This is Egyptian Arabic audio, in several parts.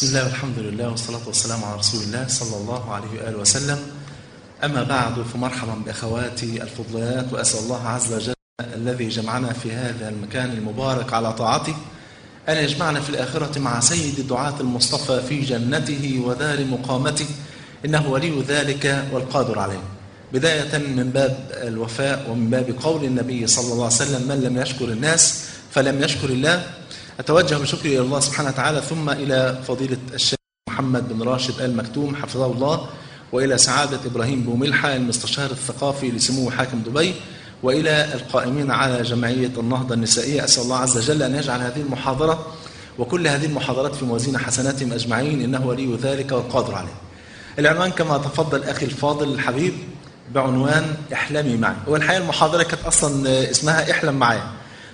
بسم الله والحمد لله والصلاة والسلام على رسول الله صلى الله عليه وآله وسلم أما بعد فمرحبا بأخواتي الفضليات وأسأل الله عز وجل الذي جمعنا في هذا المكان المبارك على طاعته أن يجمعنا في الآخرة مع سيد الدعاة المصطفى في جنته ودار مقامته إنه ولي ذلك والقادر عليه بداية من باب الوفاء ومن باب قول النبي صلى الله عليه وسلم من لم يشكر الناس فلم يشكر الله أتوجه بشكري إلى الله سبحانه وتعالى ثم إلى فضيلة الشيخ محمد بن راشد آل مكتوم حفظه الله وإلى سعادة إبراهيم بوملحة المستشار الثقافي لسمو حاكم دبي وإلى القائمين على جمعية النهضة النسائية أسأل الله عز وجل أن يجعل هذه المحاضرة وكل هذه المحاضرات في موازين حسناتهم أجمعين إنه ولي ذلك والقادر عليه العنوان كما تفضل أخي الفاضل الحبيب بعنوان احلمي معي والحقيقة المحاضرة كانت أصلا اسمها احلم معايا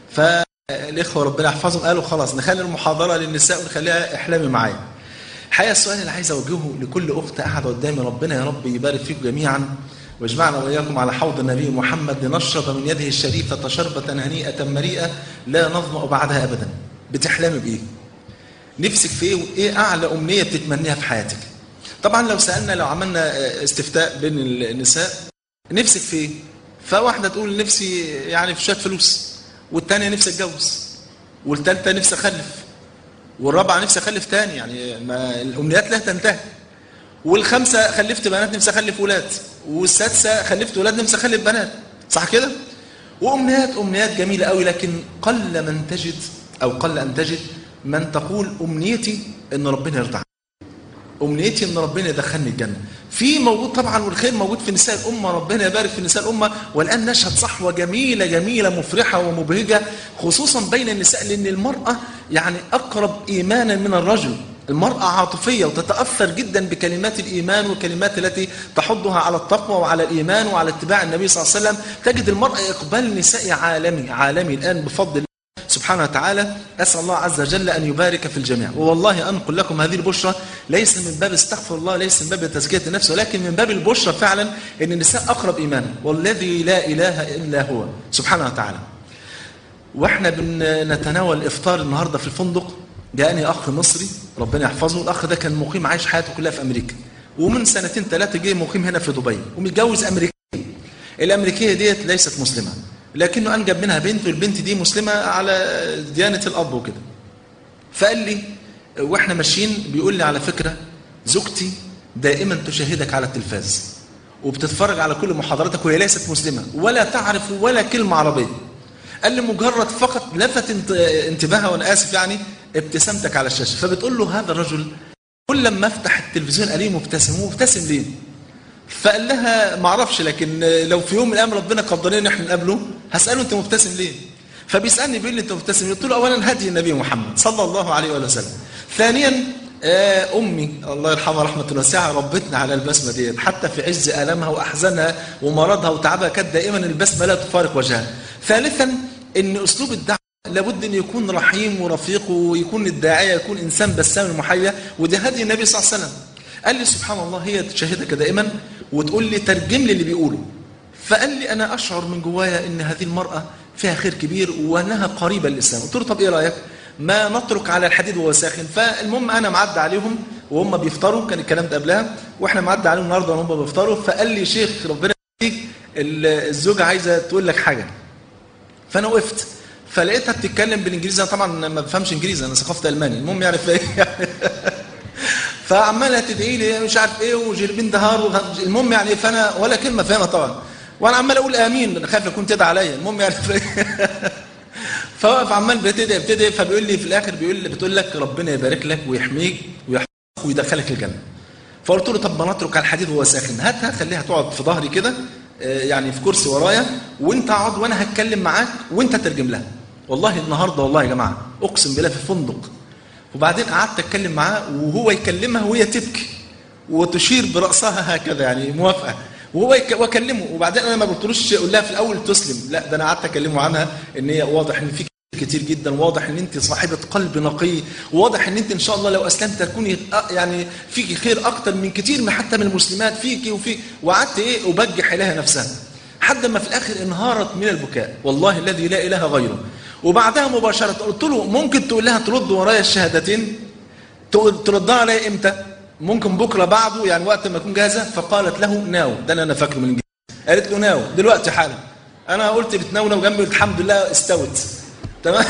فالإخوة ربنا يحفظهم قالوا خلاص نخلي المحاضرة للنساء ونخليها احلمي معايا الحقيقة السؤال اللي عايز أوجهه لكل أخت قاعدة قدامي ربنا يا رب يبارك فيكم جميعا واجمعنا وإياكم على حوض النبي محمد لنشرب من يده الشريفة شربة هنيئة مريئة لا نظمأ بعدها أبدا بتحلمي بإيه نفسك في إيه وإيه أعلى أمنية بتتمنيها في حياتك طبعا لو سألنا لو عملنا استفتاء بين النساء نفسك في إيه فواحدة تقول نفسي يعني في شوية فلوس والتانية نفسي اتجوز والتالتة نفسي أخلف والرابعة نفسي أخلف تاني يعني ما الأمنيات لا تنتهي والخمسة خلفت بنات نفسي أخلف ولاد والسادسة خلفت ولاد نفسي أخلف بنات صح كده؟ وأمنيات أمنيات جميلة قوي لكن قل من تجد أو قل أن تجد من تقول أمنيتي أن ربنا يرضى عني أمنيتي أن ربنا يدخلني الجنة في موجود طبعا والخير موجود في نساء الأمة ربنا يبارك في نساء الأمة والآن نشهد صحوة جميلة جميلة مفرحة ومبهجة خصوصا بين النساء لأن المرأة يعني أقرب إيمانا من الرجل المرأة عاطفية وتتأثر جدا بكلمات الإيمان والكلمات التي تحضها على التقوى وعلى الإيمان وعلى اتباع النبي صلى الله عليه وسلم تجد المرأة إقبال نسائي عالمي عالمي الآن بفضل سبحانه وتعالى أسأل الله عز وجل أن يبارك في الجميع والله أنقل لكم هذه البشرة ليس من باب استغفر الله ليس من باب تزكية النفس ولكن من باب البشرة فعلا أن النساء أقرب إيمانا والذي لا إله إلا هو سبحانه وتعالى وإحنا بنتناول الإفطار النهاردة في الفندق جاءني أخ مصري ربنا يحفظه الأخ ده كان مقيم عايش حياته كلها في أمريكا ومن سنتين ثلاثة جه مقيم هنا في دبي ومتجوز أمريكية الأمريكية ديت ليست مسلمة لكنه أنجب منها بنت والبنت دي مسلمة على ديانة الأب وكده فقال لي وإحنا ماشيين بيقول لي على فكرة زوجتي دائما تشاهدك على التلفاز وبتتفرج على كل محاضراتك وهي ليست مسلمة ولا تعرف ولا كلمة عربية قال لي مجرد فقط لفت انتباهها وأنا آسف يعني ابتسامتك على الشاشة فبتقول له هذا الرجل كل لما افتح التلفزيون قال مبتسم مبتسم ليه فقال لها ما اعرفش لكن لو في يوم من الايام ربنا قدر لنا احنا نقابله هساله انت مبتسم ليه فبيسالني بيقول لي انت مبتسم قلت له اولا هدي النبي محمد صلى الله عليه وسلم ثانيا امي الله يرحمها رحمه واسعه ربتنا على البسمه ديت حتى في عز المها واحزانها ومرضها وتعبها كانت دائما البسمه لا تفارق وجهها ثالثا ان اسلوب الدعوه لابد ان يكون رحيم ورفيق ويكون الداعيه يكون انسان بسام المحيا وده هدي النبي صلى الله عليه وسلم قال لي سبحان الله هي تشاهدك دائما وتقول لي ترجم لي اللي بيقوله فقال لي انا اشعر من جوايا ان هذه المراه فيها خير كبير وانها قريبه للاسلام قلت له طب ايه رايك ما نترك على الحديد وهو ساخن فالمهم انا معدي عليهم وهم بيفطروا كان الكلام ده قبلها واحنا معدي عليهم النهارده وهم بيفطروا فقال لي شيخ ربنا يهديك الزوجه عايزه تقول لك حاجه فانا وقفت فلقيتها بتتكلم بالانجليزي انا طبعا ما بفهمش انجليزي انا ثقافتي الماني المهم يعني في فعماله تدعي لي مش عارف ايه وجربين دهار المهم يعني فانا ولا كلمه فاهمها طبعا وانا عمال اقول امين انا خايف اكون تدعي عليا المهم يعني فواقف عمال بتدعي بتدعي فبيقول لي في الاخر بيقول لي بتقول لك ربنا يبارك لك ويحميك ويحفظك ويدخلك الجنه فقلت له طب ما نترك على الحديد وهو ساخن هاتها خليها تقعد في ظهري كده يعني في كرسي ورايا وانت اقعد وانا هتكلم معاك وانت ترجم لها والله النهارده والله يا جماعه اقسم بالله في الفندق وبعدين قعدت اتكلم معاه وهو يكلمها وهي تبكي وتشير براسها هكذا يعني موافقه وهو واكلمه وبعدين انا ما قلتلوش اقول لها في الاول تسلم لا ده انا قعدت اكلمه عنها ان هي واضح ان في كتير جدا واضح ان انت صاحبه قلب نقي واضح ان انت ان شاء الله لو اسلمت تكوني يعني فيكي خير اكتر من كتير من حتى من المسلمات فيكي وفي وقعدت ايه ابجح اليها نفسها حتى ما في الاخر انهارت من البكاء والله الذي لا اله غيره وبعدها مباشره قلت له ممكن تقول لها ترد ورايا الشهادتين تقول تردها عليا امتى ممكن بكره بعده يعني وقت ما اكون جاهزه فقالت له ناو ده انا انا فاكره من الانجليزي قالت له ناو دلوقتي حالا انا قلت بتناوله وجنبي قلت الحمد لله استوت تمام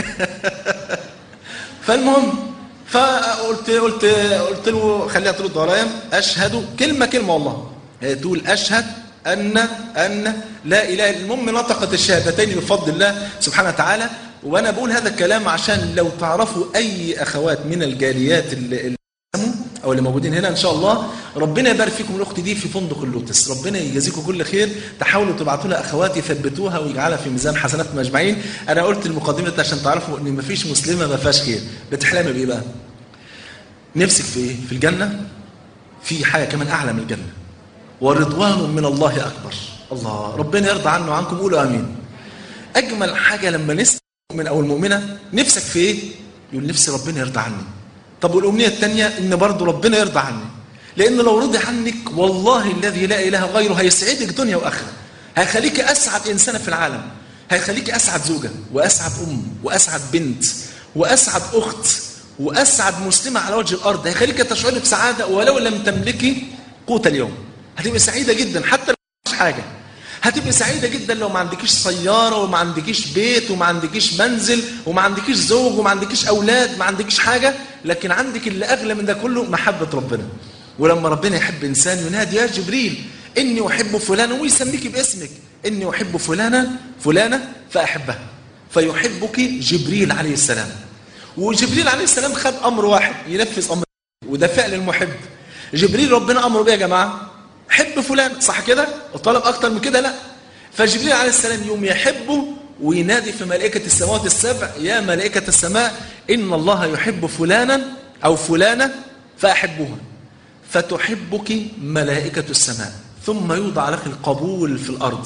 فالمهم فقلت قلت قلت له خليها ترد عليا اشهد كلمه كلمه والله هي تقول اشهد ان ان لا اله الا المهم نطقت الشهادتين بفضل الله سبحانه وتعالى وانا بقول هذا الكلام عشان لو تعرفوا اي اخوات من الجاليات اللي اللي او اللي موجودين هنا ان شاء الله ربنا يبارك فيكم الاخت دي في فندق اللوتس ربنا يجازيكم كل خير تحاولوا تبعتوا لها اخوات يثبتوها ويجعلها في ميزان حسناتنا اجمعين انا قلت المقدمه دي عشان تعرفوا ان مفيش مسلمه ما فيهاش خير بتحلمي بايه بقى نفسك في ايه في الجنه في حاجه كمان اعلى من الجنه ورضوان من الله اكبر الله ربنا يرضى عنه وعنكم قولوا امين اجمل حاجه لما نسمع المؤمن او المؤمنه نفسك في ايه يقول نفسي ربنا يرضى عني طب والامنيه الثانيه ان برضه ربنا يرضى عني لان لو رضي عنك والله الذي لا اله غيره هيسعدك دنيا واخره هيخليك اسعد انسانه في العالم هيخليك اسعد زوجه واسعد ام واسعد بنت واسعد اخت واسعد مسلمه على وجه الارض هيخليك تشعري بسعاده ولو لم تملكي قوت اليوم هتبقى سعيده جدا حتى لو مش حاجه هتبقى سعيدة جدا لو ما عندكيش سيارة وما عندكيش بيت وما عندكيش منزل وما عندكيش زوج وما عندكيش أولاد ما عندكيش حاجة لكن عندك اللي أغلى من ده كله محبة ربنا ولما ربنا يحب إنسان ينادي يا جبريل إني أحب فلانا ويسميك باسمك إني أحب فلانا فلانة فأحبها فيحبك جبريل عليه السلام وجبريل عليه السلام خد أمر واحد ينفذ أمر وده فعل المحب جبريل ربنا أمره بيه يا جماعة حب فلان صح كده وطلب اكتر من كده لا فجبريل عليه السلام يوم يحبه وينادي في ملائكة السماوات السبع يا ملائكة السماء إن الله يحب فلانا أو فلانة فأحبها فتحبك ملائكة السماء ثم يوضع لك القبول في الأرض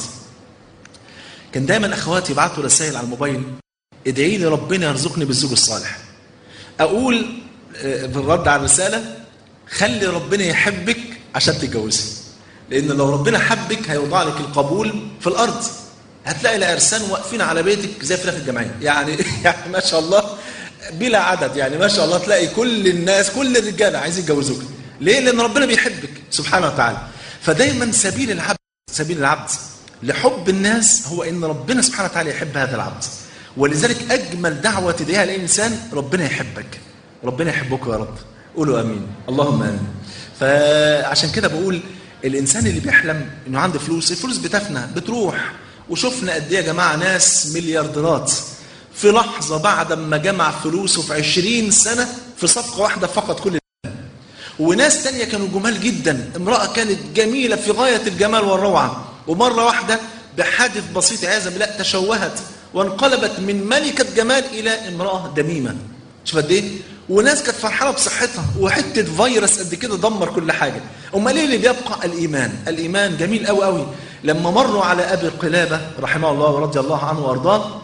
كان دايما أخواتي يبعتوا رسائل على الموبايل ادعي لي ربنا يرزقني بالزوج الصالح أقول بالرد على الرسالة خلي ربنا يحبك عشان تتجوزي لان لو ربنا حبك هيوضع لك القبول في الارض هتلاقي العرسان واقفين على بيتك زي فراخ الجمعيه يعني يعني ما شاء الله بلا عدد يعني ما شاء الله تلاقي كل الناس كل الرجاله عايزين يتجوزوك ليه لان ربنا بيحبك سبحانه وتعالى فدايما سبيل العبد سبيل العبد لحب الناس هو ان ربنا سبحانه وتعالى يحب هذا العبد ولذلك اجمل دعوه تدعيها للانسان ربنا يحبك ربنا يحبك يا رب قولوا امين اللهم امين فعشان كده بقول الانسان اللي بيحلم انه عنده فلوس الفلوس بتفنى بتروح وشفنا قد ايه يا جماعه ناس مليارديرات في لحظه بعد ما جمع فلوسه في 20 سنه في صفقه واحده فقط كل ده. وناس تانية كانوا جمال جدا امراه كانت جميله في غايه الجمال والروعه ومره واحده بحادث بسيط عياذا بالله تشوهت وانقلبت من ملكه جمال الى امراه دميمه شوف قد ايه وناس كانت فرحانه بصحتها وحته فيروس قد كده دمر كل حاجه امال ايه اللي بيبقى الايمان الايمان جميل قوي قوي لما مروا على ابي قلابه رحمه الله ورضي الله عنه وارضاه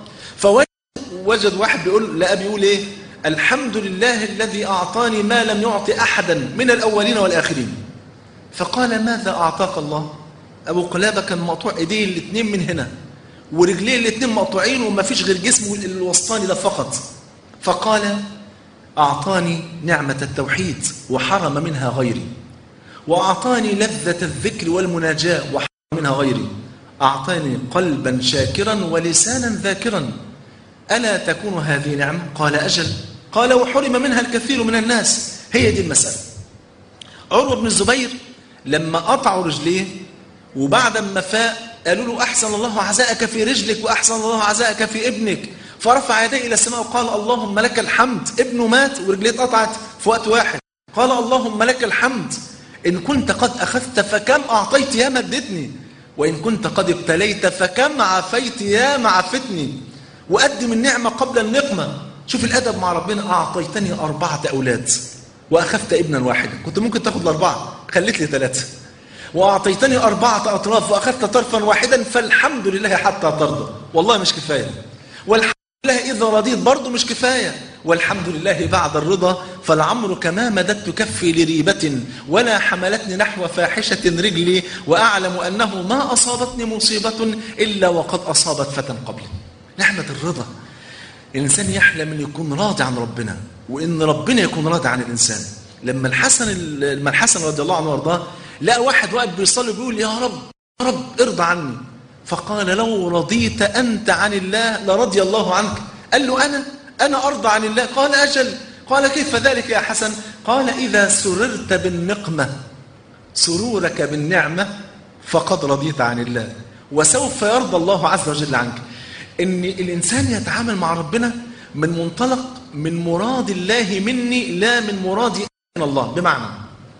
فوجد واحد بيقول لابي يقول ايه الحمد لله الذي اعطاني ما لم يعطي احدا من الاولين والاخرين فقال ماذا اعطاك الله ابو قلابه كان مقطوع ايديه الاثنين من هنا ورجليه الاثنين مقطوعين وما فيش غير جسمه الوسطاني ده فقط فقال أعطاني نعمة التوحيد وحرم منها غيري وأعطاني لذة الذكر والمناجاة وحرم منها غيري أعطاني قلبا شاكرا ولسانا ذاكرا ألا تكون هذه نعمة؟ قال أجل قال وحرم منها الكثير من الناس هي دي المسألة عروة بن الزبير لما قطعوا رجليه وبعد ما فاق قالوا له أحسن الله عزاءك في رجلك وأحسن الله عزاءك في ابنك فرفع يديه إلى السماء وقال اللهم لك الحمد ابنه مات ورجليه اتقطعت في وقت واحد قال اللهم لك الحمد إن كنت قد أخذت فكم أعطيت يا مدتني وإن كنت قد ابتليت فكم عافيت يا معفتني وقدم النعمة قبل النقمة شوف الأدب مع ربنا أعطيتني أربعة أولاد وأخذت ابنا واحدا كنت ممكن تاخد الأربعة خليت لي ثلاثة وأعطيتني أربعة أطراف وأخذت طرفا واحدا فالحمد لله حتى ترضى والله مش كفاية والحمد لله إذا رضيت برضه مش كفاية والحمد لله بعد الرضا فالعمر كما مددت كفي لريبة ولا حملتني نحو فاحشة رجلي وأعلم أنه ما أصابتني مصيبة إلا وقد أصابت فتى قبلي نعمة الرضا الإنسان يحلم أن يكون راضي عن ربنا وان ربنا يكون راضي عن الانسان لما الحسن لما الحسن رضي الله عنه وارضاه لقى واحد واقف بيصلي بيقول يا رب يا رب ارضى عني فقال لو رضيت انت عن الله لرضي الله عنك قال له انا انا ارضى عن الله قال اجل قال كيف ذلك يا حسن قال اذا سررت بالنقمه سرورك بالنعمه فقد رضيت عن الله وسوف يرضى الله عز وجل عنك ان الانسان يتعامل مع ربنا من منطلق من مراد الله مني لا من مرادي من الله بمعنى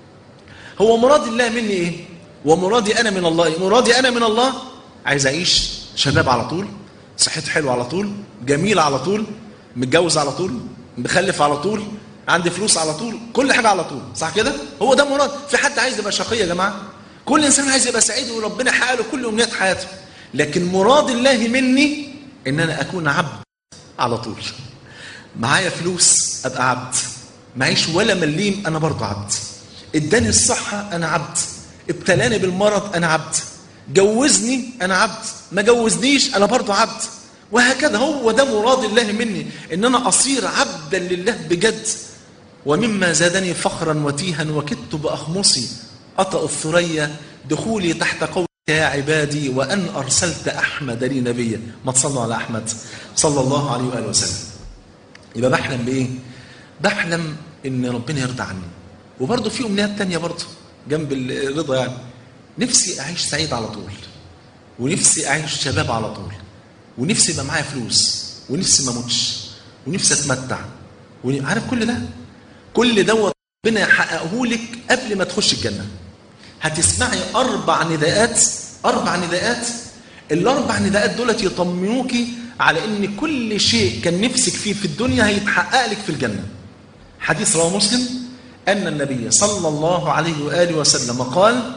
هو مراد الله مني ايه ومرادي انا من الله إيه؟ مرادي انا من الله عايز اعيش شباب على طول صحتي حلوه على طول جميل على طول متجوز على طول مخلف على طول عندي فلوس على طول كل حاجه على طول صح كده هو ده مراد في حد عايز يبقى شقي يا جماعه كل انسان عايز يبقى سعيد وربنا يحقق له كل امنيات حياته لكن مراد الله مني ان انا اكون عبد على طول معايا فلوس ابقى عبد معيش ولا مليم انا برضه عبد اداني الصحه انا عبد ابتلاني بالمرض انا عبد جوزني انا عبد ما جوزنيش انا برضه عبد وهكذا هو ده مراد الله مني ان انا اصير عبدا لله بجد ومما زادني فخرا وتيها وكدت باخمصي اطأ الثريا دخولي تحت قول يا عبادي وأن أرسلت أحمد لي نبيا ما تصلوا على أحمد صلى الله عليه وآله وسلم يبقى بحلم بإيه بحلم إن ربنا يرضى عني وبرضه في أمنيات تانية برضه جنب الرضا يعني نفسي أعيش سعيد على طول ونفسي أعيش شباب على طول ونفسي يبقى معايا فلوس ونفسي ما اموتش ونفسي اتمتع عارف كل ده كل دوت ربنا يحققه لك قبل ما تخش الجنه هتسمعي أربع نداءات أربع نداءات الأربع نداءات دولت يطمنوك على إن كل شيء كان نفسك فيه في الدنيا هيتحقق لك في الجنة حديث رواه مسلم أن النبي صلى الله عليه وآله وسلم قال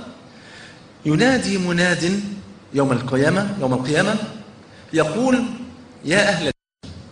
ينادي مناد يوم القيامة يوم القيامة يقول يا أهل الجنة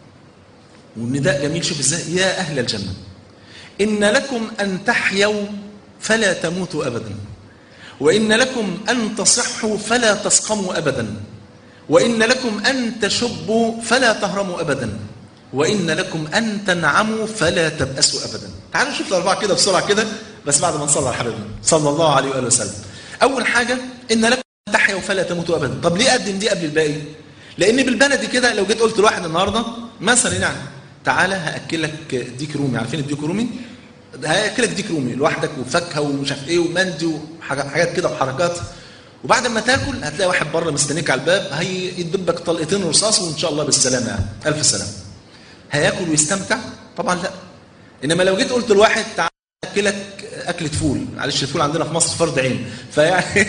والنداء جميل شوف ازاي يا أهل الجنة إن لكم أن تحيوا فلا تموتوا أبداً وإن لكم أن تصحوا فلا تسقموا أبدا وإن لكم أن تشبوا فلا تهرموا أبدا وإن لكم أن تنعموا فلا تبأسوا أبدا تعالوا نشوف الأربعة كده بسرعة كده بس بعد ما نصلي على حبيبنا صلى الله عليه وآله وسلم أول حاجة إن لكم أن تحيوا فلا تموتوا أبدا طب ليه أقدم دي قبل الباقي لأن بالبلدي كده لو جيت قلت لواحد النهاردة مثلا يعني تعالى هأكلك ديك رومي عارفين الديك رومي هياكلك ديك رومي لوحدك وفاكهه ومش عارف ايه ومندي وحاجات كده وحركات وبعد ما تاكل هتلاقي واحد بره مستنيك على الباب هيدبك طلقتين رصاص وان شاء الله بالسلامه يعني الف سلامه هياكل ويستمتع طبعا لا انما لو جيت قلت لواحد تعالى اكلك اكله فول معلش الفول عندنا في مصر فرض عين فيعني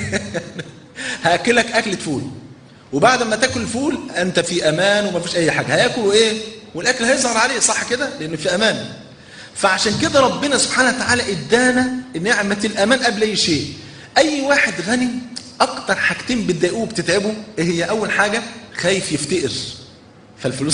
هاكلك اكله فول وبعد ما تاكل الفول انت في امان وما فيش اي حاجه هياكل ايه والاكل هيظهر عليه صح كده لان في امان فعشان كده ربنا سبحانه وتعالى ادانا نعمة الأمان قبل أي شيء أي واحد غني أكتر حاجتين بتضايقوه بتتعبه إيه هي أول حاجة خايف يفتقر فالفلوس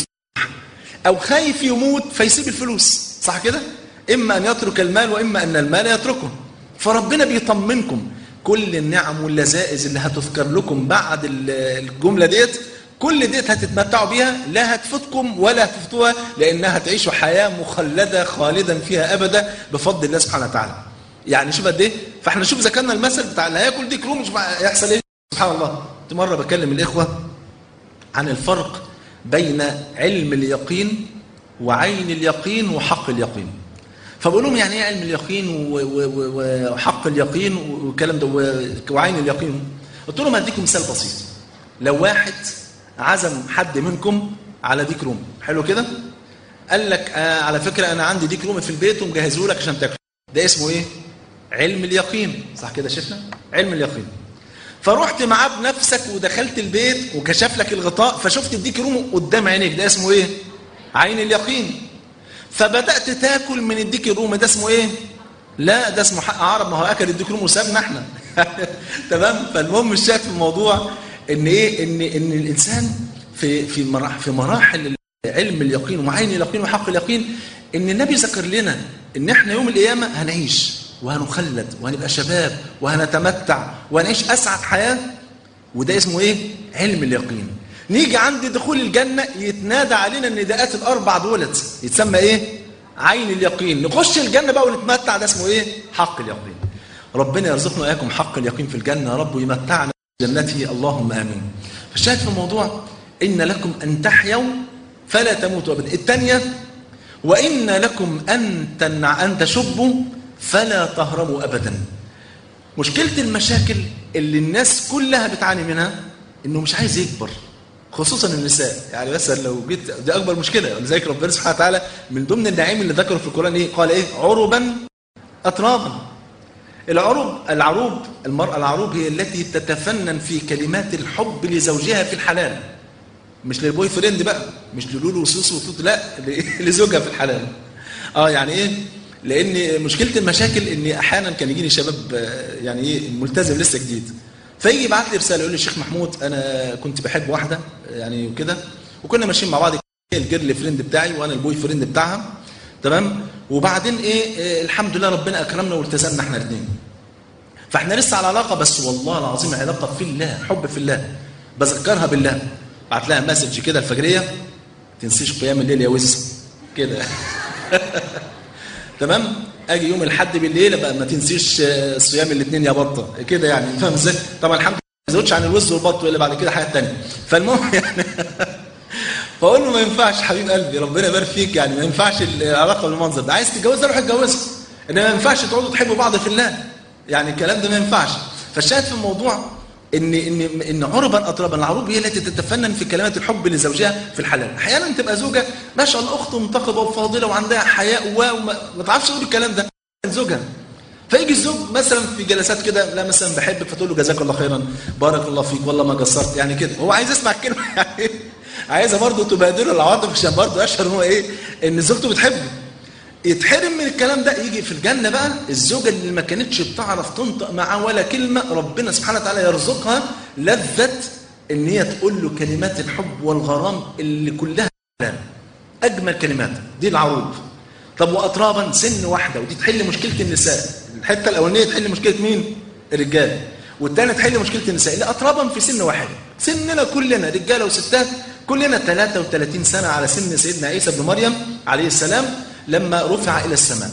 أو خايف يموت فيسيب الفلوس صح كده إما أن يترك المال وإما أن المال يتركه فربنا بيطمنكم كل النعم واللذائذ اللي هتذكر لكم بعد الجملة ديت كل ديت هتتمتعوا بيها لا هتفوتكم ولا هتفوتوها لانها هتعيشوا حياه مخلده خالدا فيها ابدا بفضل الله سبحانه وتعالى. يعني شوف قد ايه؟ فاحنا شوف ذكرنا المثل بتاع اللي هياكل ديك روم مش هيحصل ايه؟ سبحان الله. كنت مره بكلم الاخوه عن الفرق بين علم اليقين وعين اليقين وحق اليقين. فبقول لهم يعني ايه علم اليقين وحق اليقين والكلام ده وعين اليقين؟ قلت لهم هديكم مثال بسيط. لو واحد عزم حد منكم على ديك رومي حلو كده قال لك آه على فكرة أنا عندي ديك رومي في البيت ومجهزه لك عشان تاكله ده اسمه إيه علم اليقين صح كده شفنا علم اليقين فرحت معاه بنفسك ودخلت البيت وكشف لك الغطاء فشفت الديك رومي قدام عينيك ده اسمه إيه عين اليقين فبدأت تاكل من الديك الرومي ده اسمه إيه لا ده اسمه حق عرب ما هو أكل الديك رومي وسابنا احنا تمام فالمهم الشاهد في الموضوع ان ايه ان ان الانسان في في مراحل في مراحل علم اليقين ومعين اليقين وحق اليقين ان النبي ذكر لنا ان احنا يوم القيامه هنعيش وهنخلد وهنبقى شباب وهنتمتع وهنعيش اسعد حياه وده اسمه ايه علم اليقين نيجي عند دخول الجنه يتنادى علينا النداءات الاربع دولت يتسمى ايه عين اليقين نخش الجنة بقى ونتمتع ده اسمه ايه حق اليقين ربنا يرزقنا وإياكم حق اليقين في الجنة يا رب ويمتعنا بجنته اللهم آمين فالشاهد في الموضوع إن لكم أن تحيوا فلا تموتوا أبدا الثانية وإن لكم أن, تنع أن تشبوا فلا تهرموا أبدا مشكلة المشاكل اللي الناس كلها بتعاني منها إنه مش عايز يكبر خصوصا النساء يعني مثلا لو جيت دي أكبر مشكلة ولذلك ربنا سبحانه وتعالى من ضمن النعيم اللي ذكره في القرآن إيه قال إيه عربا أترابا العروب العروب المرأة العروب هي التي تتفنن في كلمات الحب لزوجها في الحلال مش للبوي فريند بقى مش للولو وسوسو وتوت لا لزوجها في الحلال اه يعني ايه لان مشكله المشاكل ان احيانا كان يجيني شباب يعني ايه ملتزم لسه جديد فيجي يبعت لي رساله يقول لي الشيخ محمود انا كنت بحب واحده يعني وكده وكنا ماشيين مع بعض الجيرل فريند بتاعي وانا البوي فريند بتاعها تمام وبعدين ايه, إيه الحمد لله ربنا اكرمنا والتزمنا احنا الاثنين فاحنا لسه على علاقه بس والله العظيم علاقه في الله حب في الله بذكرها بالله بعت لها مسج كده الفجريه تنسيش قيام الليل يا وز كده تمام اجي يوم الحد بالليل بقى ما تنسيش صيام الاثنين يا بطه كده يعني فاهم ازاي طبعا الحمد لله ما زودش عن الوز والبط اللي بعد كده حاجه ثانيه فالمهم يعني فاقول له ما ينفعش حبيب قلبي ربنا يبارك فيك يعني ما ينفعش العلاقه بالمنظر ده عايز تتجوزها روح اتجوزها انما ما ينفعش تقعدوا تحبوا بعض في الله يعني الكلام ده ما ينفعش فالشاهد في الموضوع ان ان ان عربا اطرابا العروب هي التي تتفنن في كلمات الحب لزوجها في الحلال احيانا تبقى زوجه ما شاء الله اخت منتقبه وفاضله وعندها حياء وما تعرفش تقول الكلام ده زوجها فيجي الزوج مثلا في جلسات كده لا مثلا بحبك فتقول له جزاك الله خيرا بارك الله فيك والله ما قصرت يعني كده هو عايز يسمع الكلمه يعني عايزه برضه تبادله العواطف عشان برضه يشعر ان هو ايه ان زوجته بتحبه يتحرم من الكلام ده يجي في الجنة بقى الزوجة اللي ما كانتش بتعرف تنطق معاه ولا كلمة ربنا سبحانه وتعالى يرزقها لذة ان هي تقول له كلمات الحب والغرام اللي كلها كلام أجمل كلمات دي العروض طب وأطرابا سن واحدة ودي تحل مشكلة النساء الحتة الأولانية تحل مشكلة مين؟ الرجال والثانية تحل مشكلة النساء اللي أطرابا في سن واحد سننا كلنا رجالة وستات كلنا 33 سنة على سن سيدنا عيسى بن مريم عليه السلام لما رفع إلى السماء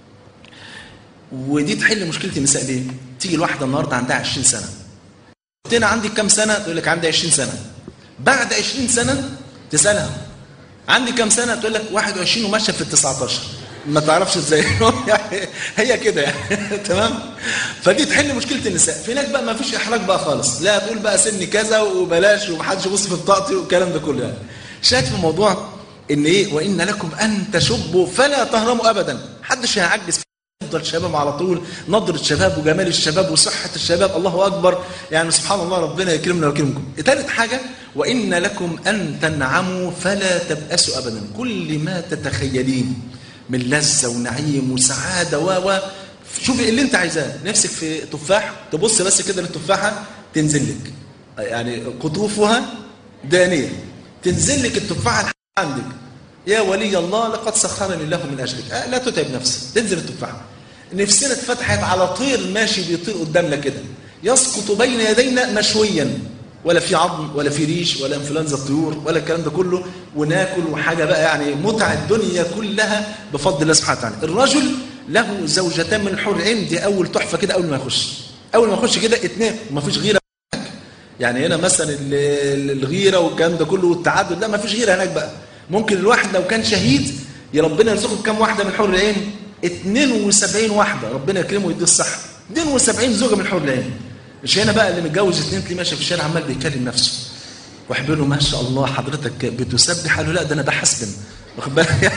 ودي تحل مشكلة النساء ليه؟ تيجي الواحدة النهاردة عندها 20 سنة قلت لها عندك كم سنة؟ تقول لك عندي 20 سنة بعد 20 سنة تسألها عندي كم سنة؟ تقول لك 21 وماشية في ال 19 ما تعرفش ازاي يعني هي كده يعني تمام فدي تحل مشكله النساء في هناك بقى ما فيش احراج بقى خالص لا تقول بقى سني كذا وبلاش ومحدش يبص في بطاقتي والكلام ده كله يعني شاهد في الموضوع ان ايه وان لكم ان تشبوا فلا تهرموا ابدا محدش هيعجز يفضل شباب على طول نظرة الشباب وجمال الشباب وصحة الشباب الله أكبر يعني سبحان الله ربنا يكرمنا ويكرمكم ثالث حاجة وإن لكم أن تنعموا فلا تبأسوا أبدا كل ما تتخيلين من لذة ونعيم وسعادة و و شوفي اللي انت عايزاه نفسك في تفاح تبص بس كده للتفاحة تنزل لك يعني قطوفها دانية تنزل لك التفاحة عندك يا ولي الله لقد سخرني الله من أجلك أه لا تتعب نفسك تنزل التفاحة نفسنا اتفتحت على طير ماشي بيطير قدامنا كده يسقط بين يدينا مشويا ولا في عظم ولا في ريش ولا انفلونزا الطيور ولا الكلام ده كله وناكل وحاجه بقى يعني متع الدنيا كلها بفضل الله سبحانه وتعالى الرجل له زوجتان من الحور العين دي اول تحفه كده اول ما يخش اول ما يخش كده اثنين وما فيش غيره يعني هنا مثلا الغيره والكلام ده كله والتعدد لا ما فيش غيره هناك بقى ممكن الواحد لو كان شهيد يا ربنا يرزقه بكام واحده من حور العين 72 واحده ربنا يكرمه ويديه الصحه 72 زوجه من حور العين مش هنا بقى اللي متجوز اثنين تلاقيه ماشي في الشارع عمال بيكلم نفسه واحد بيقول له ما شاء الله حضرتك بتسبح قال له لا ده انا بحسبن واخد بالك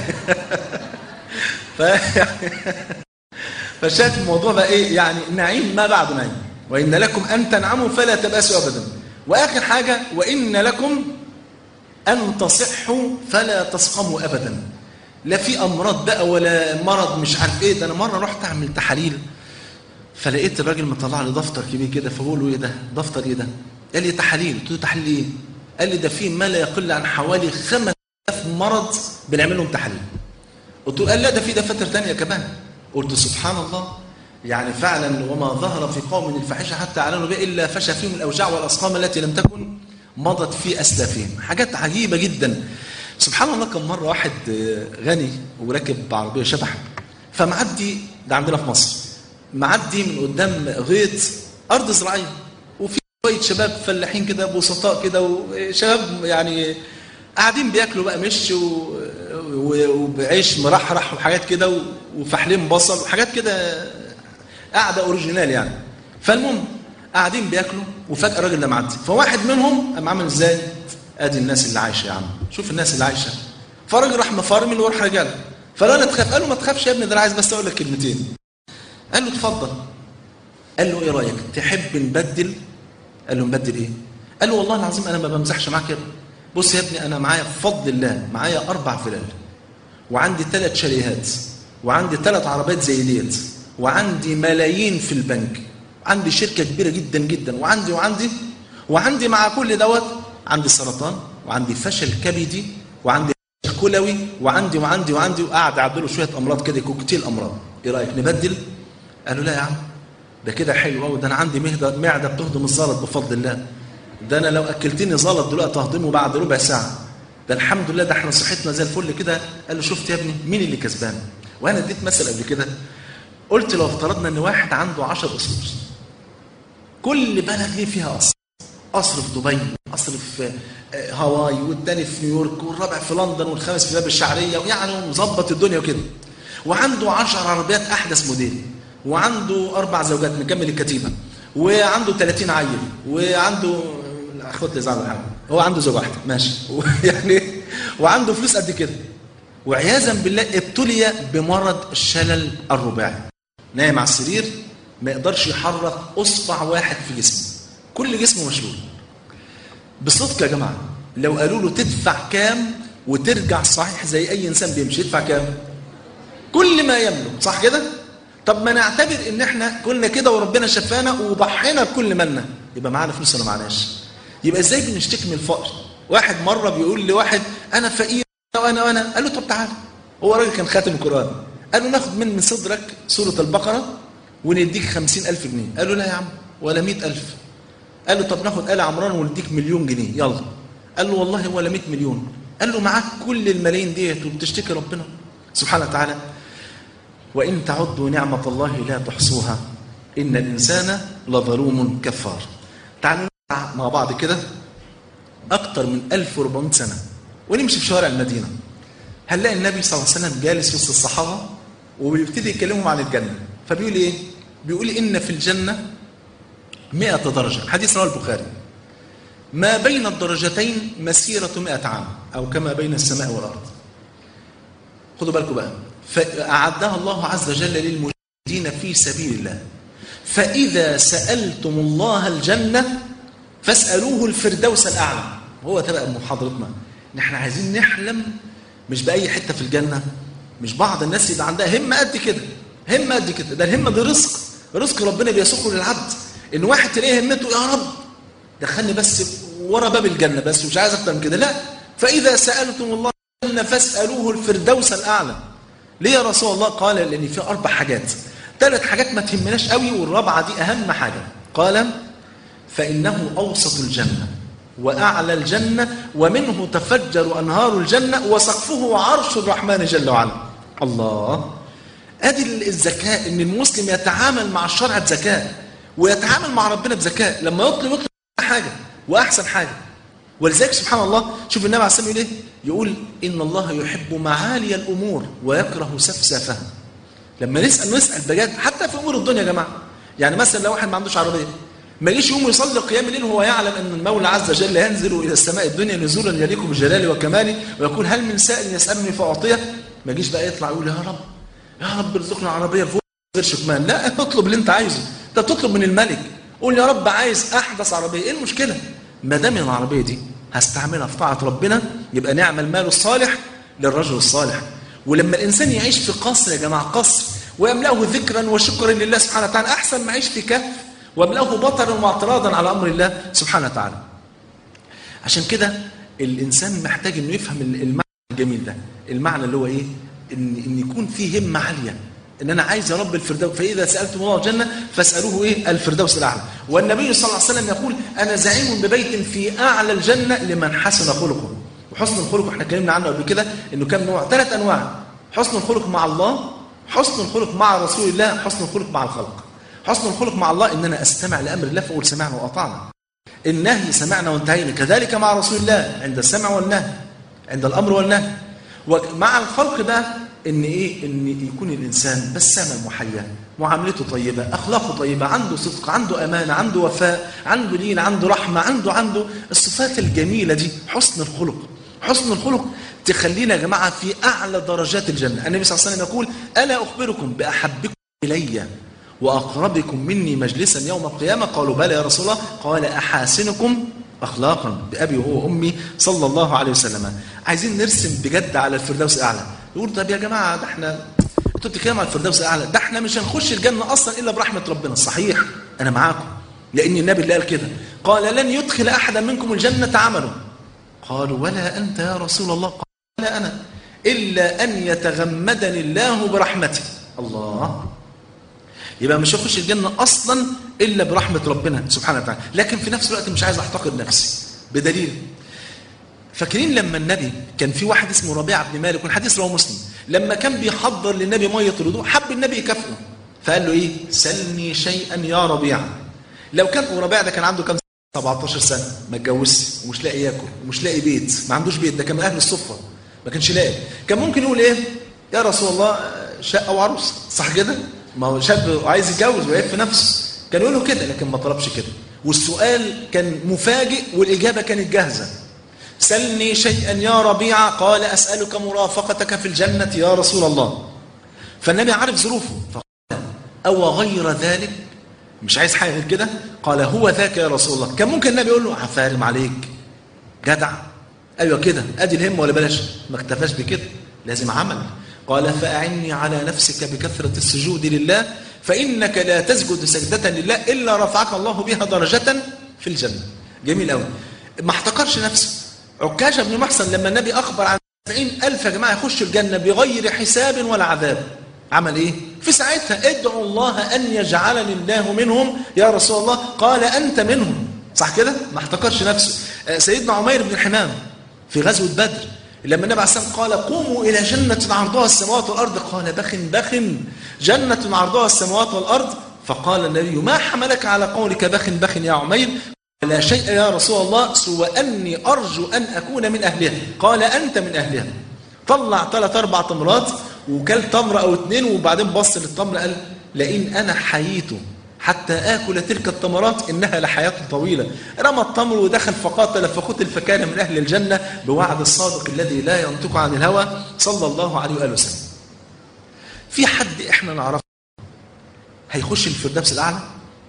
ف فشاهد الموضوع بقى ايه يعني نعيم ما بعد نعيم وان لكم ان تنعموا فلا تبأسوا ابدا واخر حاجه وان لكم ان تصحوا فلا تسقموا ابدا لا في امراض بقى ولا مرض مش عارف ايه ده انا مره رحت اعمل تحاليل فلقيت الراجل مطلع لي دفتر كبير كده فبقول له ايه ده دفتر ايه ده قال لي تحاليل قلت له تحاليل ايه قال لي ده فيه ما لا يقل عن حوالي 5000 مرض بنعمل لهم تحاليل قلت له قال لا ده في دفاتر ثانيه كمان قلت سبحان الله يعني فعلا وما ظهر في قوم الفاحشه حتى اعلنوا به الا فشى فيهم الاوجاع والاسقام التي لم تكن مضت في اسلافهم حاجات عجيبه جدا سبحان الله كم مرة واحد غني وراكب عربية شبح فمعدي ده عندنا في مصر معدي من قدام غيط أرض زراعية وفي شوية شباب فلاحين كده بسطاء كده وشباب يعني قاعدين بياكلوا بقى مش و... و... وبعيش مرحرح وحاجات كده وفحلين بصل وحاجات كده قاعدة أوريجينال يعني فالمهم قاعدين بياكلوا وفجأة الراجل ده معدي فواحد منهم قام عامل ازاي؟ ادي الناس اللي عايشه يا عم شوف الناس اللي عايشه فالراجل راح مفرمل وراح رجال فقال له تخاف قال له ما تخافش يا ابني ده انا عايز بس اقول لك كلمتين قال له اتفضل قال له ايه رايك تحب نبدل قال له نبدل ايه قال له والله العظيم انا ما بمزحش معاك كده بص يا ابني انا معايا بفضل الله معايا اربع فلال وعندي ثلاث شاليهات وعندي ثلاث عربيات زي ديت وعندي ملايين في البنك عندي شركه كبيره جدا جدا وعندي وعندي وعندي مع كل دوت عندي سرطان وعندي فشل كبدي وعندي كلوي وعندي وعندي وعندي وقاعد اعد له شويه امراض كده كوكتيل امراض ايه رايك نبدل قالوا لا يا عم ده كده حلو قوي ده انا عندي مهده معده بتهضم الزلط بفضل الله ده انا لو اكلتني زلط دلوقتي ههضمه بعد ربع ساعه ده الحمد لله ده احنا صحتنا زي الفل كده قال له شفت يا ابني مين اللي كسبان وانا اديت مثل قبل كده قلت لو افترضنا ان واحد عنده 10 قصور كل بلد ليه فيها قصر قصر في دبي قصر في هاواي والتاني في نيويورك والرابع في لندن والخامس في باب الشعريه يعني مظبط الدنيا وكده وعنده 10 عربيات احدث موديل وعنده اربع زوجات مكمل الكتيبه وعنده 30 عيل وعنده اخوات لي زعلوا حاجه هو عنده زوجه واحده ماشي يعني وعنده فلوس قد كده وعياذا بالله ابتلي بمرض الشلل الرباعي نايم على السرير ما يقدرش يحرك اصبع واحد في جسمه كل جسمه مشلول بصدق يا جماعه لو قالوا له تدفع كام وترجع صحيح زي اي انسان بيمشي يدفع كام كل ما يملك صح كده طب ما نعتبر ان احنا كنا كده وربنا شفانا وضحينا بكل مالنا يبقى معانا فلوس ولا معناش يبقى ازاي بنشتكي من الفقر واحد مره بيقول لواحد انا فقير وانا وانا قال له طب تعالى هو راجل كان خاتم القران قال له ناخد من من صدرك سوره البقره ونديك خمسين ألف جنيه قال له لا يا عم ولا مئة ألف قال له طب ناخد آل عمران ونديك مليون جنيه يلا قال له والله ولا 100 مليون قال له معاك كل الملايين ديت وبتشتكي ربنا سبحانه وتعالى وإن تعدوا نعمة الله لا تحصوها إن الإنسان لظلوم كفار تعالوا مع بعض كده أكتر من 1400 سنة ونمشي في شوارع المدينة هنلاقي النبي صلى الله عليه وسلم جالس وسط الصحابة وبيبتدي يكلمهم عن الجنة فبيقول إيه؟ بيقول إن في الجنة مئة درجة حديث رواه البخاري ما بين الدرجتين مسيرة مئة عام أو كما بين السماء والأرض خدوا بالكم بقى فأعدها الله عز وجل للمجاهدين في سبيل الله فإذا سألتم الله الجنة فاسألوه الفردوس الأعلى هو ده بقى محاضرتنا نحن عايزين نحلم مش بأي حتة في الجنة مش بعض الناس يبقى عندها همة قد كده همة قد كده ده الهمة دي رزق رزق ربنا بيسوقه للعبد ان واحد تلاقيه همته يا رب دخلني بس ورا باب الجنة بس مش عايز اكتر من كده لا فإذا سألتم الله الجنة فاسألوه الفردوس الأعلى ليه يا رسول الله قال لأن في أربع حاجات ثلاث حاجات ما تهمناش قوي والرابعة دي أهم حاجة قال فإنه أوسط الجنة وأعلى الجنة ومنه تفجر أنهار الجنة وسقفه عرش الرحمن جل وعلا الله أدي الذكاء إن المسلم يتعامل مع الشرع بذكاء ويتعامل مع ربنا بذكاء لما يطلب يطلب حاجة وأحسن حاجة ولذلك سبحان الله شوف النبي عليه الصلاة والسلام يقول إيه؟ يقول إن الله يحب معالي الأمور ويكره سفسافها لما نسأل نسأل بجد حتى في أمور الدنيا يا جماعة يعني مثلا لو واحد ما عندوش عربية ما يجيش يقوم يصلي قيام الليل وهو يعلم ان المولى عز وجل ينزل الى السماء الدنيا نزولا يليق بجلالي وكمالي ويقول هل من سائل يسالني فاعطيه ما يجيش بقى يطلع يقول يا رب يا رب ارزقنا عربيه فوق غير شكمان لا اطلب اللي انت عايزه انت بتطلب من الملك قول يا رب عايز احدث عربيه ايه المشكله ما دام العربيه دي هستعملها في طاعه ربنا يبقى نعمل المال الصالح للرجل الصالح ولما الانسان يعيش في قصر يا جماعه قصر ويملاه ذكرا وشكرا لله سبحانه وتعالى احسن ما يعيش في كهف واملاه بطرا واعتراضا على امر الله سبحانه وتعالى عشان كده الانسان محتاج انه يفهم المعنى الجميل ده المعنى اللي هو ايه ان ان يكون فيه همه عاليه ان انا عايز يا رب الفردوس فاذا سالتم الله الجنه فاسالوه ايه الفردوس الاعلى والنبي صلى الله عليه وسلم يقول انا زعيم ببيت في اعلى الجنه لمن حسن خلقه وحسن الخلق احنا اتكلمنا عنه قبل كده انه كام نوع ثلاث انواع حسن الخلق مع الله حسن الخلق مع رسول الله حسن الخلق مع الخلق حسن الخلق مع الله ان انا استمع لامر الله فاقول سمعنا واطعنا النهي سمعنا وانتهينا كذلك مع رسول الله عند السمع والنهي عند الامر والنهي ومع الخلق بقى ان ايه ان يكون الانسان بسامه محيا معاملته طيبه اخلاقه طيبه عنده صدق عنده امانه عنده وفاء عنده لين عنده رحمه عنده عنده الصفات الجميله دي حسن الخلق حسن الخلق تخلينا يا جماعه في اعلى درجات الجنه النبي صلى الله عليه وسلم يقول الا اخبركم باحبكم الي واقربكم مني مجلسا يوم القيامه قالوا بلى يا رسول الله قال احاسنكم اخلاقا بابي وهو امي صلى الله عليه وسلم عايزين نرسم بجد على الفردوس الاعلى يقول طب يا جماعه ده احنا انتوا بتتكلموا على الفردوس الاعلى ده احنا مش هنخش الجنه اصلا الا برحمه ربنا صحيح انا معاكم لان النبي اللي قال كده قال لن يدخل احدا منكم الجنه عمله قالوا ولا انت يا رسول الله قال ولا انا الا ان يتغمدني الله برحمته الله يبقى مش هخش الجنة أصلا إلا برحمة ربنا سبحانه وتعالى لكن في نفس الوقت مش عايز أحتقر نفسي بدليل فاكرين لما النبي كان في واحد اسمه ربيعة بن مالك والحديث رواه مسلم لما كان بيحضر للنبي مية الوضوء حب النبي يكافئه فقال له إيه سلني شيئا يا ربيعة لو كان ربيعة ده كان عنده كام 17 سنة ما اتجوزش ومش لاقي ياكل ومش لاقي بيت ما عندوش بيت ده كان من أهل الصفة ما كانش لاقي كان ممكن يقول إيه يا رسول الله شقة وعروس صح كده ما هو شاب عايز يتجوز ويعيب في نفسه كان يقول له كده لكن ما طلبش كده والسؤال كان مفاجئ والإجابة كانت جاهزة سلني شيئا يا ربيعة قال أسألك مرافقتك في الجنة يا رسول الله فالنبي عارف ظروفه فقال أو غير ذلك مش عايز حاجة غير كده قال هو ذاك يا رسول الله كان ممكن النبي يقول له عفارم عليك جدع أيوة كده أدي الهم ولا بلاش ما اكتفاش بكده لازم عمل قال فأعني على نفسك بكثرة السجود لله فإنك لا تسجد سجدة لله إلا رفعك الله بها درجة في الجنة جميل أوي ما احتقرش نفسه عكاشة بن محسن لما النبي أخبر عن سبعين ألف يا جماعة يخشوا الجنة بغير حساب ولا عذاب عمل إيه؟ في ساعتها ادعوا الله أن يجعلني الله منهم يا رسول الله قال أنت منهم صح كده؟ ما احتقرش نفسه سيدنا عمير بن الحمام في غزوة بدر لما النبي عليه الصلاه قال قوموا الى جنه عرضها السماوات والارض قال بخ بخ جنه عرضها السماوات والارض فقال النبي ما حملك على قولك بخ بخ يا عمير لا شيء يا رسول الله سوى اني ارجو ان اكون من اهلها قال انت من اهلها طلع ثلاث اربع تمرات وكل تمره او اثنين وبعدين بص للتمر قال لئن انا حييت حتى آكل تلك التمرات إنها لحياة طويلة رمى التمر ودخل فقاتل فقتل فكان من أهل الجنة بوعد الصادق الذي لا ينطق عن الهوى صلى الله عليه وآله وسلم في حد إحنا نعرفه هيخش الفردوس الأعلى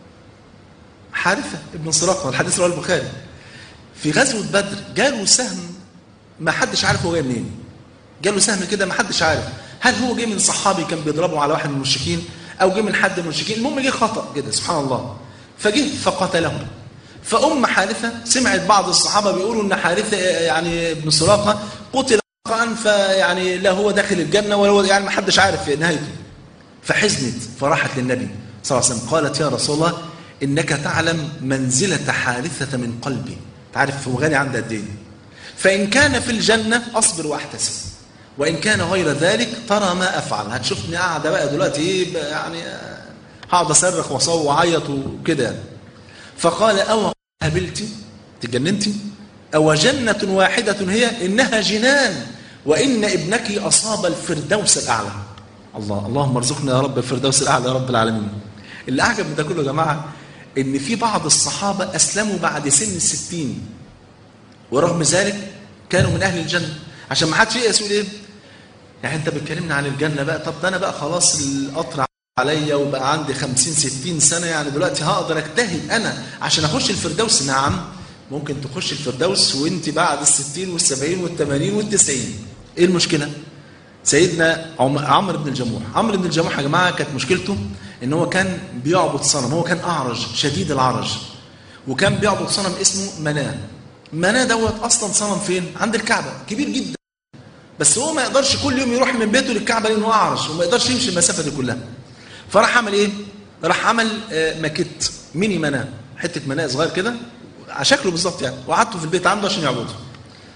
حارثة ابن سراقة الحديث رواه البخاري في غزوة بدر جاله سهم ما حدش عارف هو جاي منين جاله سهم كده ما حدش عارف هل هو جاي من صحابي كان بيضربه على واحد من المشركين او جه من حد من المشركين المهم جه خطا كده سبحان الله فجه فقتله فام حارثه سمعت بعض الصحابه بيقولوا ان حارثه يعني ابن سراقه قتل خطا فيعني لا هو داخل الجنه ولا هو يعني ما حدش عارف نهايته فحزنت فراحت للنبي صلى الله عليه وسلم قالت يا رسول الله انك تعلم منزله حارثه من قلبي تعرف هو غالي عندها قد ايه فان كان في الجنه اصبر واحتسب وإن كان غير ذلك ترى ما أفعل هتشوفني قاعدة بقى دلوقتي إيه يعني هقعد أصرخ وأصوت وأعيط وكده يعني. فقال أو هبلتي تجننتي أو جنة واحدة هي إنها جنان وإن ابنك أصاب الفردوس الأعلى الله اللهم ارزقنا يا رب الفردوس الأعلى يا رب العالمين اللي أعجب من ده كله يا جماعة إن في بعض الصحابة أسلموا بعد سن الستين ورغم ذلك كانوا من أهل الجنة عشان ما حدش يقيس يقول ايه يعني انت بتكلمنا عن الجنه بقى طب ده انا بقى خلاص القطر عليا وبقى عندي 50 60 سنه يعني دلوقتي هقدر اجتهد انا عشان اخش الفردوس نعم ممكن تخش الفردوس وانت بعد ال 60 وال 70 وال 80 وال 90 ايه المشكله؟ سيدنا عمرو بن الجموح عمرو بن الجموح يا جماعه كانت مشكلته ان هو كان بيعبد صنم هو كان اعرج شديد العرج وكان بيعبد صنم اسمه مناه مناه دوت اصلا صنم فين عند الكعبه كبير جدا بس هو ما يقدرش كل يوم يروح من بيته للكعبه لانه اعرج وما يقدرش يمشي المسافه دي كلها فراح عمل ايه راح عمل ماكيت ميني مناه حته مناه صغير كده على شكله بالظبط يعني وقعدته في البيت عنده عشان يعبده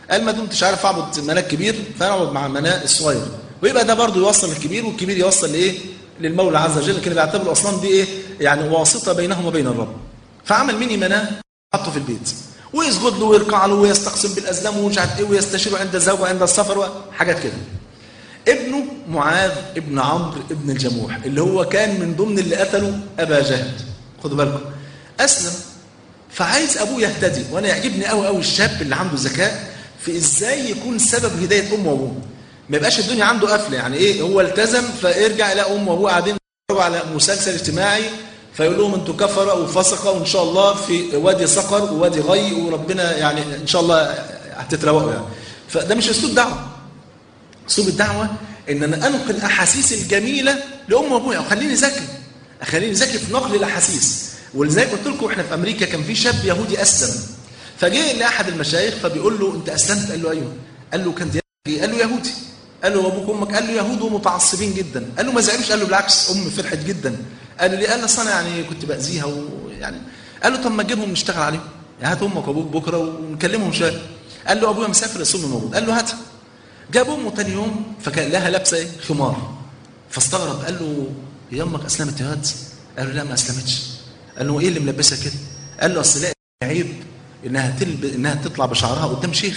قال ما دمتش عارف اعبد ملاك كبير فانا اعبد مع المناء الصغير ويبقى ده برضه يوصل للكبير والكبير يوصل لايه للمولى عز وجل كان بيعتبر الاصنام دي ايه يعني واسطه بينهم وبين الرب فعمل ميني مناه حطه في البيت ويسجد له ويركع له ويستقسم بالازلام ومش عارف ايه ويستشيره عند الزوج وعند السفر وحاجات كده ابنه معاذ ابن عمرو ابن الجموح اللي هو كان من ضمن اللي قتلوا ابا جهل خدوا بالكم اسلم فعايز ابوه يهتدي وانا يعجبني قوي قوي الشاب اللي عنده ذكاء في ازاي يكون سبب هدايه امه وابوه ما يبقاش الدنيا عنده قفله يعني ايه هو التزم فيرجع يلاقي امه وابوه قاعدين على مسلسل اجتماعي فيقول لهم انتوا كفره وفسقه وان شاء الله في وادي صقر ووادي غي وربنا يعني ان شاء الله هتتروقوا يعني فده مش اسلوب دعوه اسلوب الدعوه ان انا انقل احاسيس الجميله لام وابويا وخليني ذكي اخليني ذكي في نقل الاحاسيس ولذلك قلت لكم احنا في امريكا كان في شاب يهودي اسلم فجاء لاحد المشايخ فبيقول له انت اسلمت قال له ايوه قال له كنت قال له يهودي قال له ابوك وامك قال له يهود ومتعصبين جدا قال له ما زعلوش قال له بالعكس امي فرحت جدا قال له ليه قال له انا يعني كنت باذيها ويعني قال له طب ما تجيبهم نشتغل عليهم يعني هات امك وابوك بكره ونكلمهم شويه قال له ابويا مسافر السم موجود قال له هاتها جاب امه ثاني يوم فكان لها لابسه ايه خمار فاستغرب قال له هي امك اسلمت يا واد قال له لا ما اسلمتش قال له ايه اللي ملبسها كده قال له اصل لا عيب انها تلب... انها تطلع بشعرها قدام شيخ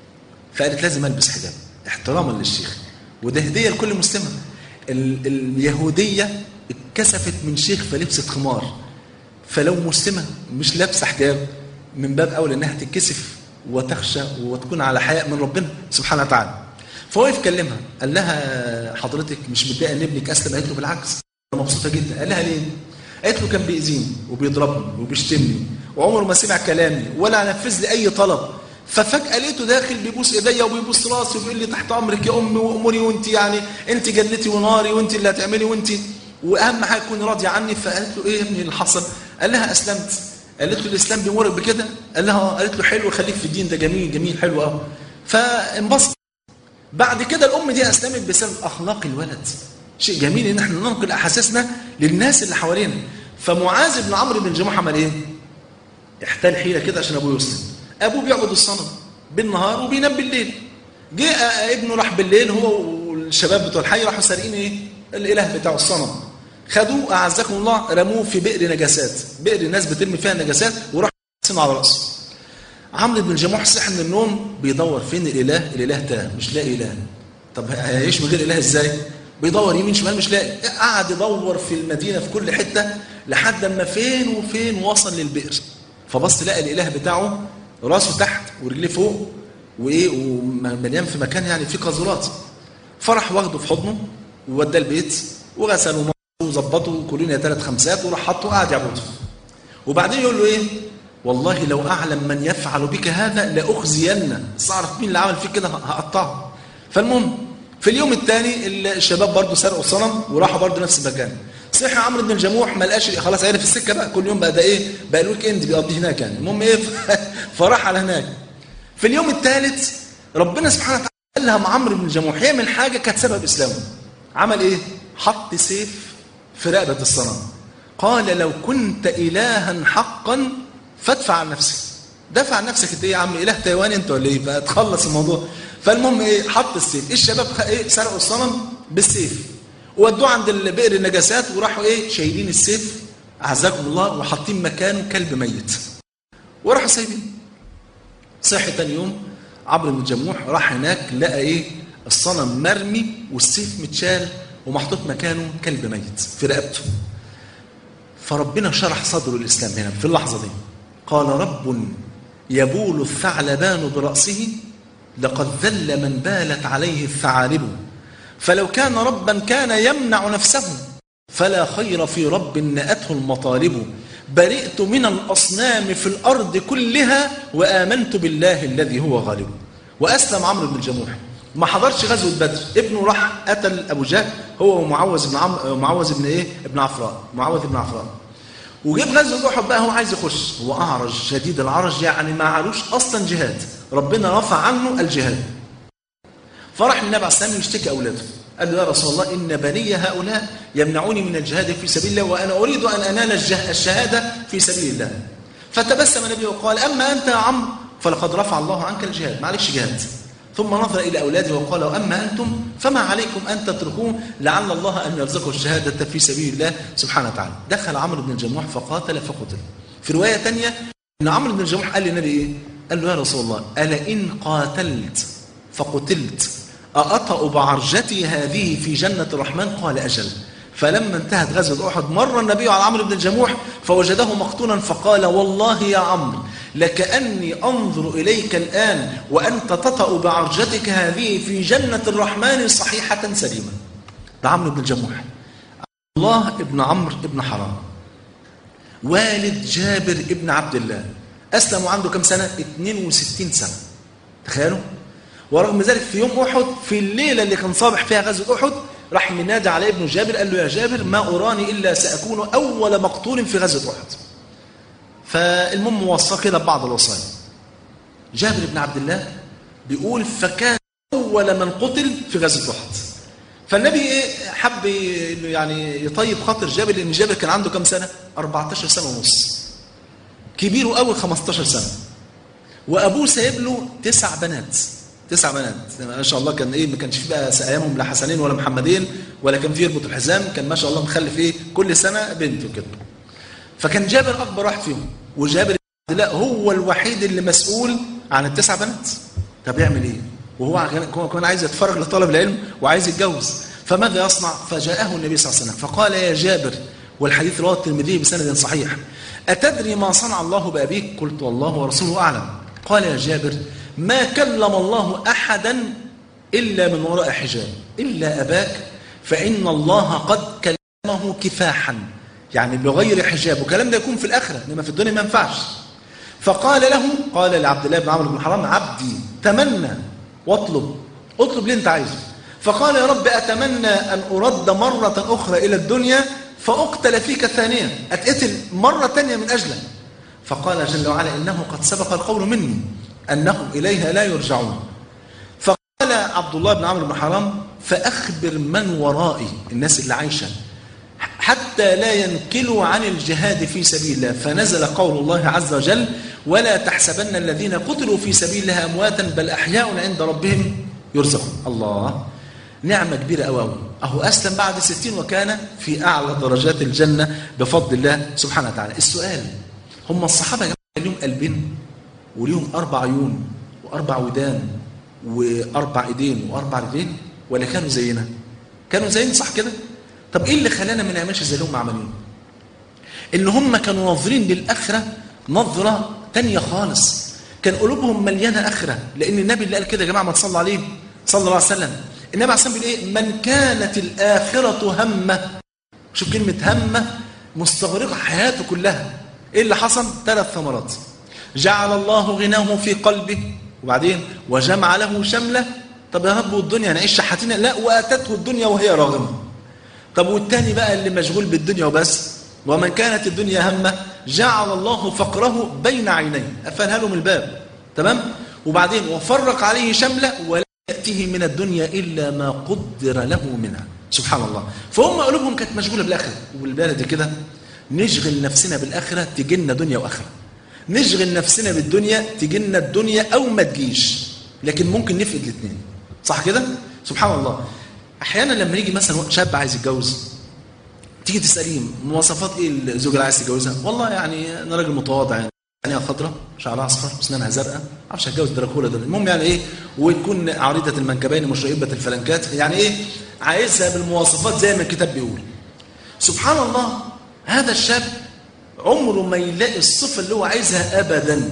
فقالت لازم البس حجاب احتراما للشيخ وده هديه لكل مسلمه ال... اليهوديه اتكسفت من شيخ فلبست خمار فلو مسلمه مش لابسه حجاب من باب اولى انها تتكسف وتخشى وتكون على حياء من ربنا سبحانه وتعالى فوقف كلمها قال لها حضرتك مش متضايقه ان ابنك اسلم قالت له بالعكس انا مبسوطه جدا قال لها ليه قالت له كان بيأذيني وبيضربني وبيشتمني وعمره ما سمع كلامي ولا نفذ لي اي طلب ففجأة لقيته داخل بيبوس ايديا وبيبوس راسي وبيقول لي تحت امرك يا امي وامري وانت يعني انت جنتي وناري وانت اللي هتعملي وانت واهم حاجه تكوني راضيه عني فقالت له ايه يا ابني اللي حصل؟ قال لها اسلمت قالت له الاسلام بيمرك بكده؟ قال لها اه قالت له حلو خليك في الدين ده جميل جميل حلو اه فانبسط بعد كده الام دي اسلمت بسبب اخلاق الولد شيء جميل ان احنا ننقل احاسيسنا للناس اللي حوالينا فمعاذ بن عمرو بن جموح عمل ايه احتال حيله كده عشان ابوه يسلم ابوه بيعبد الصنم بالنهار وبينام بالليل جه ابنه راح بالليل هو والشباب بتوع الحي راحوا سارقين ايه الاله بتاع الصنم خدوه اعزكم الله رموه في بئر نجاسات بئر الناس بترمي فيها نجاسات وراح على راسه عمرو بن جموح صحي من النوم بيدور فين الاله الاله تاه مش لاقي اله طب هيعيش من غير اله ازاي بيدور يمين شمال مش لاقي قعد يدور في المدينه في كل حته لحد ما فين وفين وصل للبئر فبص لقى الاله بتاعه راسه تحت ورجليه فوق وايه ومليان في مكان يعني فيه قاذورات فرح واخده في حضنه ووداه البيت وغسله وظبطه كلنا ثلاث خمسات وراح حطه قاعد يعبده وبعدين يقول له ايه والله لو اعلم من يفعل بك هذا لاخزين بس اعرف مين اللي عمل فيك كده هقطعه فالمهم في اليوم الثاني الشباب برضه سرقوا الصنم وراحوا برضه نفس المكان صحي عمرو بن الجموح ما لقاش خلاص عرف السكه بقى كل يوم بقى ده ايه بقى الويك اند بيقضي هناك يعني المهم ايه فراح على هناك في اليوم الثالث ربنا سبحانه وتعالى قال لها مع عمرو بن الجموح يعمل حاجه كانت سبب اسلامه عمل ايه حط سيف في رقبه الصنم قال لو كنت الها حقا فادفع عن نفسك دافع عن نفسك انت ايه يا عم اله تايواني انت ولا ايه فتخلص الموضوع فالمهم ايه حط السيف الشباب ايه سرقوا الصنم بالسيف ودوه عند بئر النجاسات وراحوا ايه شايلين السيف اعزكم الله وحاطين مكانه كلب ميت وراحوا سايبين صحي تاني يوم عمرو بن الجموح راح هناك لقى ايه الصنم مرمي والسيف متشال ومحطوط مكانه كلب ميت في رقبته فربنا شرح صدره الاسلام هنا في اللحظه دي قال رب يبول الثعلبان براسه لقد ذل من بالت عليه الثعالب فلو كان ربا كان يمنع نفسه فلا خير في رب نأته المطالب برئت من الأصنام في الأرض كلها وآمنت بالله الذي هو غالب وأسلم عمرو بن الجموح ما حضرش غزوة بدر ابنه راح قتل أبو جهل هو ومعوذ بن عم... معوذ بن إيه ابن عفراء معوذ بن عفراء وجيب غزوة أحد بقى هو عايز يخش هو أعرج شديد العرج يعني ما عروش أصلا جهاد ربنا رفع عنه الجهاد فرح النبي عليه الصلاه والسلام يشتكي اولاده قال له يا رسول الله ان بني هؤلاء يمنعوني من الجهاد في سبيل الله وانا اريد ان انال الشهاده في سبيل الله فتبسم النبي وقال اما انت يا عمرو فلقد رفع الله عنك الجهاد معلش جهاد ثم نظر إلى أولاده وقال أما أنتم فما عليكم أن تتركوه لعل الله أن يرزقه الشهادة في سبيل الله سبحانه وتعالى دخل عمرو بن الجموح فقاتل فقتل في رواية تانية أن عمرو بن الجموح قال للنبي إيه؟ قال له يا رسول الله ألا إن قاتلت فقتلت أأطأ بعرجتي هذه في جنة الرحمن قال أجل فلما انتهت غزوة أحد مر النبي على عمرو بن الجموح فوجده مقتولا فقال والله يا عمرو لكأني أنظر إليك الآن وأنت تطأ بعرجتك هذه في جنة الرحمن صحيحة سليمة ده عمرو بن الجموح الله ابن عمرو ابن حرام والد جابر ابن عبد الله أسلم عنده كم سنة؟ 62 سنة تخيلوا ورغم ذلك في يوم أحد في الليلة اللي كان صابح فيها غزوة أحد راح منادى على ابن جابر قال له يا جابر ما أراني إلا سأكون أول مقتول في غزوة أحد فالمهم وصى كده ببعض الوصايا جابر بن عبد الله بيقول فكان أول من قتل في غزوة أحد فالنبي إيه حب يعني يطيب خاطر جابر لأن جابر كان عنده كم سنة 14 سنة ونص كبيره أول 15 سنة وأبوه سايب له تسع بنات تسع بنات ما شاء الله كان ايه ما كانش في بقى ايامهم لا حسنين ولا محمدين ولا كان في يربط الحزام كان ما شاء الله مخلف ايه كل سنه بنت وكده فكان جابر اكبر واحد فيهم وجابر لا هو الوحيد اللي مسؤول عن التسع بنات طب يعمل ايه وهو كان عايز يتفرغ لطلب العلم وعايز يتجوز فماذا يصنع فجاءه النبي صلى الله عليه وسلم فقال يا جابر والحديث رواه الترمذي بسند صحيح أتدري ما صنع الله بأبيك قلت والله ورسوله أعلم قال يا جابر ما كلم الله أحدا إلا من وراء حجاب إلا أباك فإن الله قد كلمه كفاحا يعني بغير حجاب وكلام ده يكون في الآخرة إنما في الدنيا ما ينفعش فقال له قال لعبد الله بن عمرو بن حرام عبدي تمنى واطلب اطلب اللي انت عايزه فقال يا رب أتمنى أن أرد مرة أخرى إلى الدنيا فأقتل فيك ثانيا أتقتل مرة ثانية من أجلك فقال جل وعلا إنه قد سبق القول مني أنهم إليها لا يرجعون فقال عبد الله بن عمرو بن حرام فأخبر من ورائي الناس اللي عايشة حتى لا ينكلوا عن الجهاد في سبيل الله فنزل قول الله عز وجل ولا تحسبن الذين قتلوا في سبيل الله أمواتا بل أحياء عند ربهم يرزقون الله نعمة كبيرة أوي أوي أهو أسلم بعد ستين وكان في أعلى درجات الجنة بفضل الله سبحانه وتعالى السؤال هم الصحابة يا جماعة لهم قلبين وليهم أربع عيون وأربع ودان وأربع إيدين وأربع رجلين ولا كانوا زينا كانوا زينا صح كده طب إيه اللي خلانا ما نعملش زي اللي هم عملين إن هم كانوا ناظرين للآخرة نظرة تانية خالص كان قلوبهم مليانة آخرة لأن النبي اللي قال كده يا جماعة ما تصلى عليه صلى الله عليه وسلم النبي عليه الصلاة والسلام بيقول إيه من كانت الآخرة همه شوف كلمة همه مستغرقة حياته كلها إيه اللي حصل ثلاث ثمرات جعل الله غناه في قلبه وبعدين وجمع له شمله طب يا رب والدنيا نعيش شحاتين لا واتته الدنيا وهي راغمه طب والتاني بقى اللي مشغول بالدنيا وبس ومن كانت الدنيا همه جعل الله فقره بين عينيه قفلها له من الباب تمام وبعدين وفرق عليه شمله ولا ياتيه من الدنيا الا ما قدر له منها سبحان الله فهم قلوبهم كانت مشغوله بالاخره وبالبلد كده نشغل نفسنا بالاخره تجينا دنيا واخره نشغل نفسنا بالدنيا تجينا الدنيا او ما تجيش لكن ممكن نفقد الاثنين صح كده سبحان الله احيانا لما يجي مثلا شاب عايز يتجوز تيجي تساليه مواصفات ايه الزوجه اللي عايز تتجوزها والله يعني انا راجل متواضع يعني عينيها خضراء شعرها اصفر اسنانها زرقاء ما اعرفش اتجوز دراكولا دول المهم يعني ايه وتكون عريضه المنكبين مش رئيبه الفلنكات يعني ايه عايزها بالمواصفات زي ما الكتاب بيقول سبحان الله هذا الشاب عمره ما يلاقي الصفه اللي هو عايزها ابدا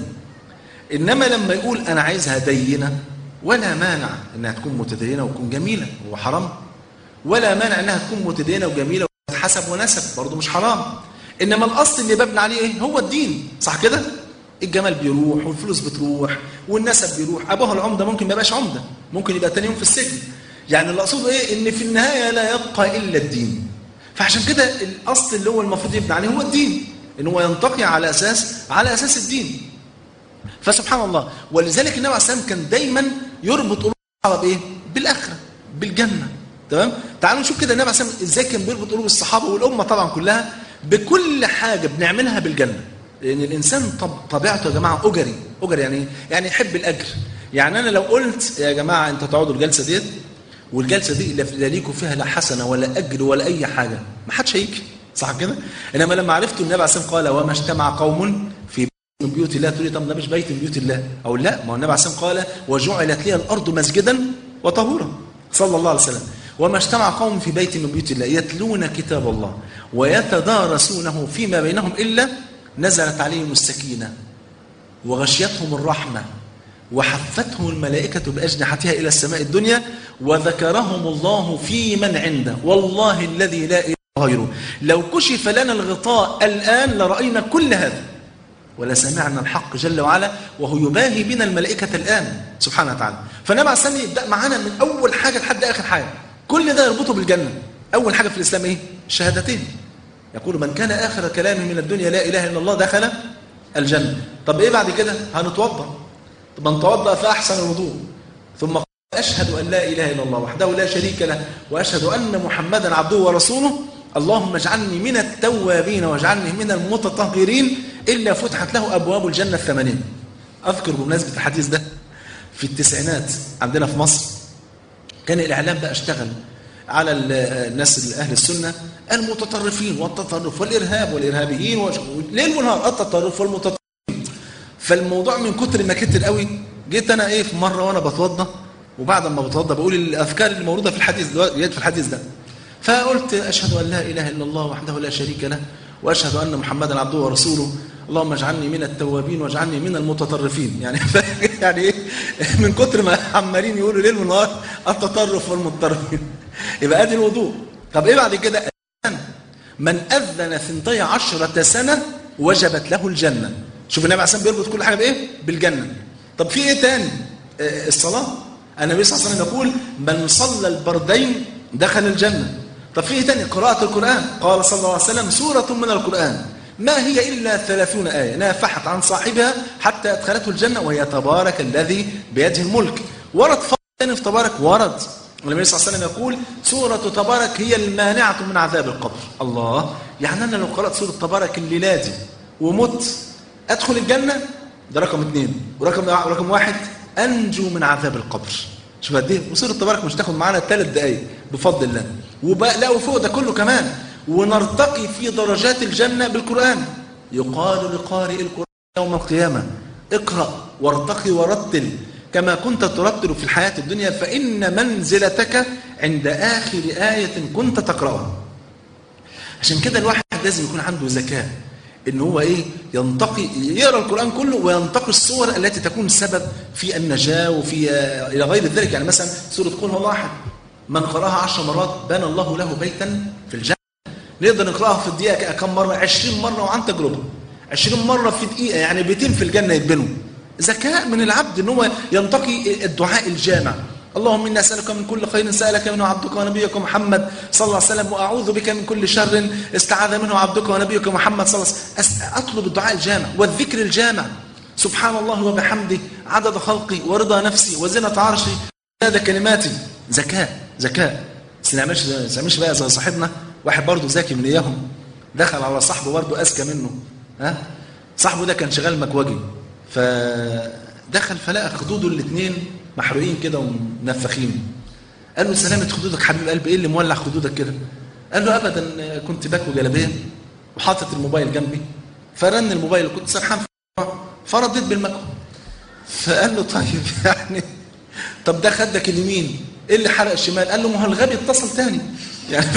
انما لما يقول انا عايزها دينه ولا مانع انها تكون متدينه وتكون جميله هو حرام ولا مانع انها تكون متدينه وجميله وحسب ونسب برضه مش حرام انما الاصل اللي ببني عليه ايه هو الدين صح كده الجمال بيروح والفلوس بتروح والنسب بيروح ابوها العمده ممكن ما يبقاش عمده ممكن يبقى تاني يوم في السجن يعني اللي اقصده ايه ان في النهايه لا يبقى الا الدين فعشان كده الاصل اللي هو المفروض يبني عليه هو الدين ان هو ينتقي على اساس على اساس الدين فسبحان الله ولذلك النبي عليه الصلاه والسلام كان دايما يربط قلوب الصحابه بايه بالاخره بالجنه تمام تعالوا نشوف كده النبي عليه الصلاه والسلام ازاي كان بيربط قلوب الصحابه والامه طبعا كلها بكل حاجه بنعملها بالجنه لان الانسان طب طبيعته يا جماعه اجري اجري يعني ايه؟ يعني يحب الاجر يعني انا لو قلت يا جماعه انت تقعدوا الجلسه ديت والجلسه دي لا لا ليكوا فيها لا حسنه ولا اجر ولا اي حاجه ما حدش هيجي صح كده انما لما عرفت النبي عليه الصلاه قال وما اجتمع قوم في بيت من بيوت الله تقول لي طب ده مش بيت من بيوت الله او لا ما هو النبي عليه الصلاه قال وجعلت لي الارض مسجدا وطهورا صلى الله عليه وسلم وما اجتمع قوم في بيت من بيوت الله يتلون كتاب الله ويتدارسونه فيما بينهم الا نزلت عليهم السكينه وغشيتهم الرحمه وحفتهم الملائكة بأجنحتها إلى السماء الدنيا وذكرهم الله في من عنده والله الذي لا إله غيره لو كشف لنا الغطاء الآن لرأينا كل هذا ولسمعنا الحق جل وعلا وهو يباهي بنا الملائكة الآن سبحانه وتعالى فنبع السلام يبدأ معانا من أول حاجة لحد آخر حاجة كل ده يربطه بالجنة أول حاجة في الإسلام إيه؟ الشهادتين يقول من كان آخر كلامه من الدنيا لا إله إلا الله دخل الجنة طب إيه بعد كده هنتوضأ من توضأ فأحسن الوضوء ثم قال أشهد أن لا إله إلا الله وحده لا شريك له وأشهد أن محمدا عبده ورسوله اللهم اجعلني من التوابين واجعلني من المتطهرين إلا فتحت له أبواب الجنة الثمانين أذكر بمناسبة الحديث ده في التسعينات عندنا في مصر كان الإعلام بقى اشتغل على الناس أهل السنة المتطرفين والتطرف والإرهاب والإرهابيين ليل ونهار التطرف والمتطرف فالموضوع من كتر ما كتر قوي جيت انا ايه في مره وانا بتوضى وبعد ما بتوضى بقول الاذكار اللي موجوده في الحديث دلوقتي في الحديث ده فقلت اشهد ان لا اله الا الله وحده لا شريك له واشهد ان محمدا عبده ورسوله اللهم اجعلني من التوابين واجعلني من المتطرفين يعني يعني ايه من كتر ما عمالين يقولوا ليل ونهار التطرف والمتطرفين يبقى ادي الوضوء طب ايه بعد كده من اذن ثنتي عشرة سنه وجبت له الجنه شوف النبي عليه الصلاه بيربط كل حاجه بايه بالجنه طب في ايه تاني آه الصلاه النبي صلى الله عليه وسلم يقول من صلى البردين دخل الجنه طب في ايه تاني قراءه القران قال صلى الله عليه وسلم سوره من القران ما هي الا ثلاثون ايه نافحت عن صاحبها حتى ادخلته الجنه وهي تبارك الذي بيده الملك ورد ثاني في تبارك ورد النبي صلى الله عليه وسلم يقول سورة تبارك هي المانعة من عذاب القبر الله يعني أنا لو قرأت سورة تبارك الليلة دي ومت ادخل الجنه ده رقم اثنين ورقم رقم واحد انجو من عذاب القبر شوف قد ايه وسوره تبارك مش تاخد معانا ثلاث دقائق بفضل الله وبقى لا وفوق ده كله كمان ونرتقي في درجات الجنه بالقران يقال لقارئ القران يوم القيامه اقرا وارتقي ورتل كما كنت ترتل في الحياه الدنيا فان منزلتك عند اخر ايه كنت تقراها عشان كده الواحد لازم يكون عنده ذكاء ان هو ايه ينتقي يقرا القران كله وينتقي الصور التي تكون سبب في النجاه وفي الى غير ذلك يعني مثلا سوره قل هو الله احد من قراها عشر مرات بنى الله له بيتا في الجنه نقدر نقراها في الدقيقه كم مره 20 مره وعن تجربه 20 مره في دقيقه يعني بيتين في الجنه يتبنوا ذكاء من العبد ان هو ينتقي الدعاء الجامع اللهم انا اسالك من كل خير سالك منه عبدك ونبيك محمد صلى الله عليه وسلم واعوذ بك من كل شر استعاذ منه عبدك ونبيك محمد صلى الله عليه وسلم اطلب الدعاء الجامع والذكر الجامع سبحان الله وبحمده عدد خلقي ورضا نفسي وزنة عرشي هذا كلماتي ذكاء ذكاء بس نعملش نعملش بقى زي صاحبنا واحد برضه ذكي من اياهم دخل على صاحبه برضه اذكى منه ها صاحبه ده كان شغال مكوجي فدخل فلقى خدوده الاثنين محروقين كده ومنفخين قال له سلامة خدودك حبيب قلبي ايه اللي مولع خدودك كده قال له ابدا كنت باكل جلابيه وحاطط الموبايل جنبي فرن الموبايل كنت سرحان فرديت بالمكوى فقال له طيب يعني طب ده خدك اليمين ايه اللي حرق الشمال قال له ما هو الغبي اتصل تاني يعني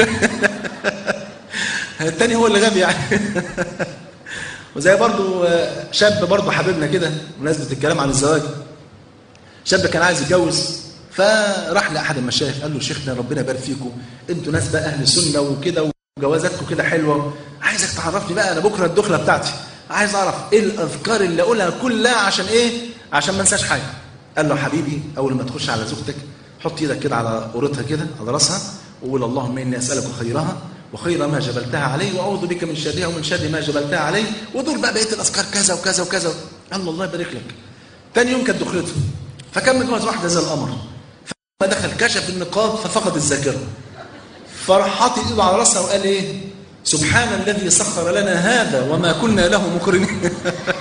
التاني هو اللي غبي يعني وزي برضو شاب برضو حبيبنا كده بمناسبه الكلام عن الزواج شاب كان عايز يتجوز فراح لاحد المشايخ قال له شيخنا ربنا يبارك فيكم انتوا ناس بقى اهل سنه وكده وجوازاتكم كده حلوه عايزك تعرفني بقى انا بكره الدخله بتاعتي عايز اعرف ايه الاذكار اللي اقولها كلها عشان ايه عشان ما انساش حاجه قال له حبيبي اول ما تخش على زوجتك حط ايدك كده على قورتها كده على راسها وقول اللهم اني اسالك خيرها وخير ما جبلتها عليه واعوذ بك من شرها ومن شر ما جبلتها عليه ودول بقى بقيه الاذكار كذا وكذا وكذا قال له الله يبارك لك ثاني يوم كانت دخلته فكان متجوز واحده زي القمر فلما دخل كشف النقاب ففقد الذاكره فراح حاطط ايده على راسها وقال ايه سبحان الذي سخر لنا هذا وما كنا له مقرنين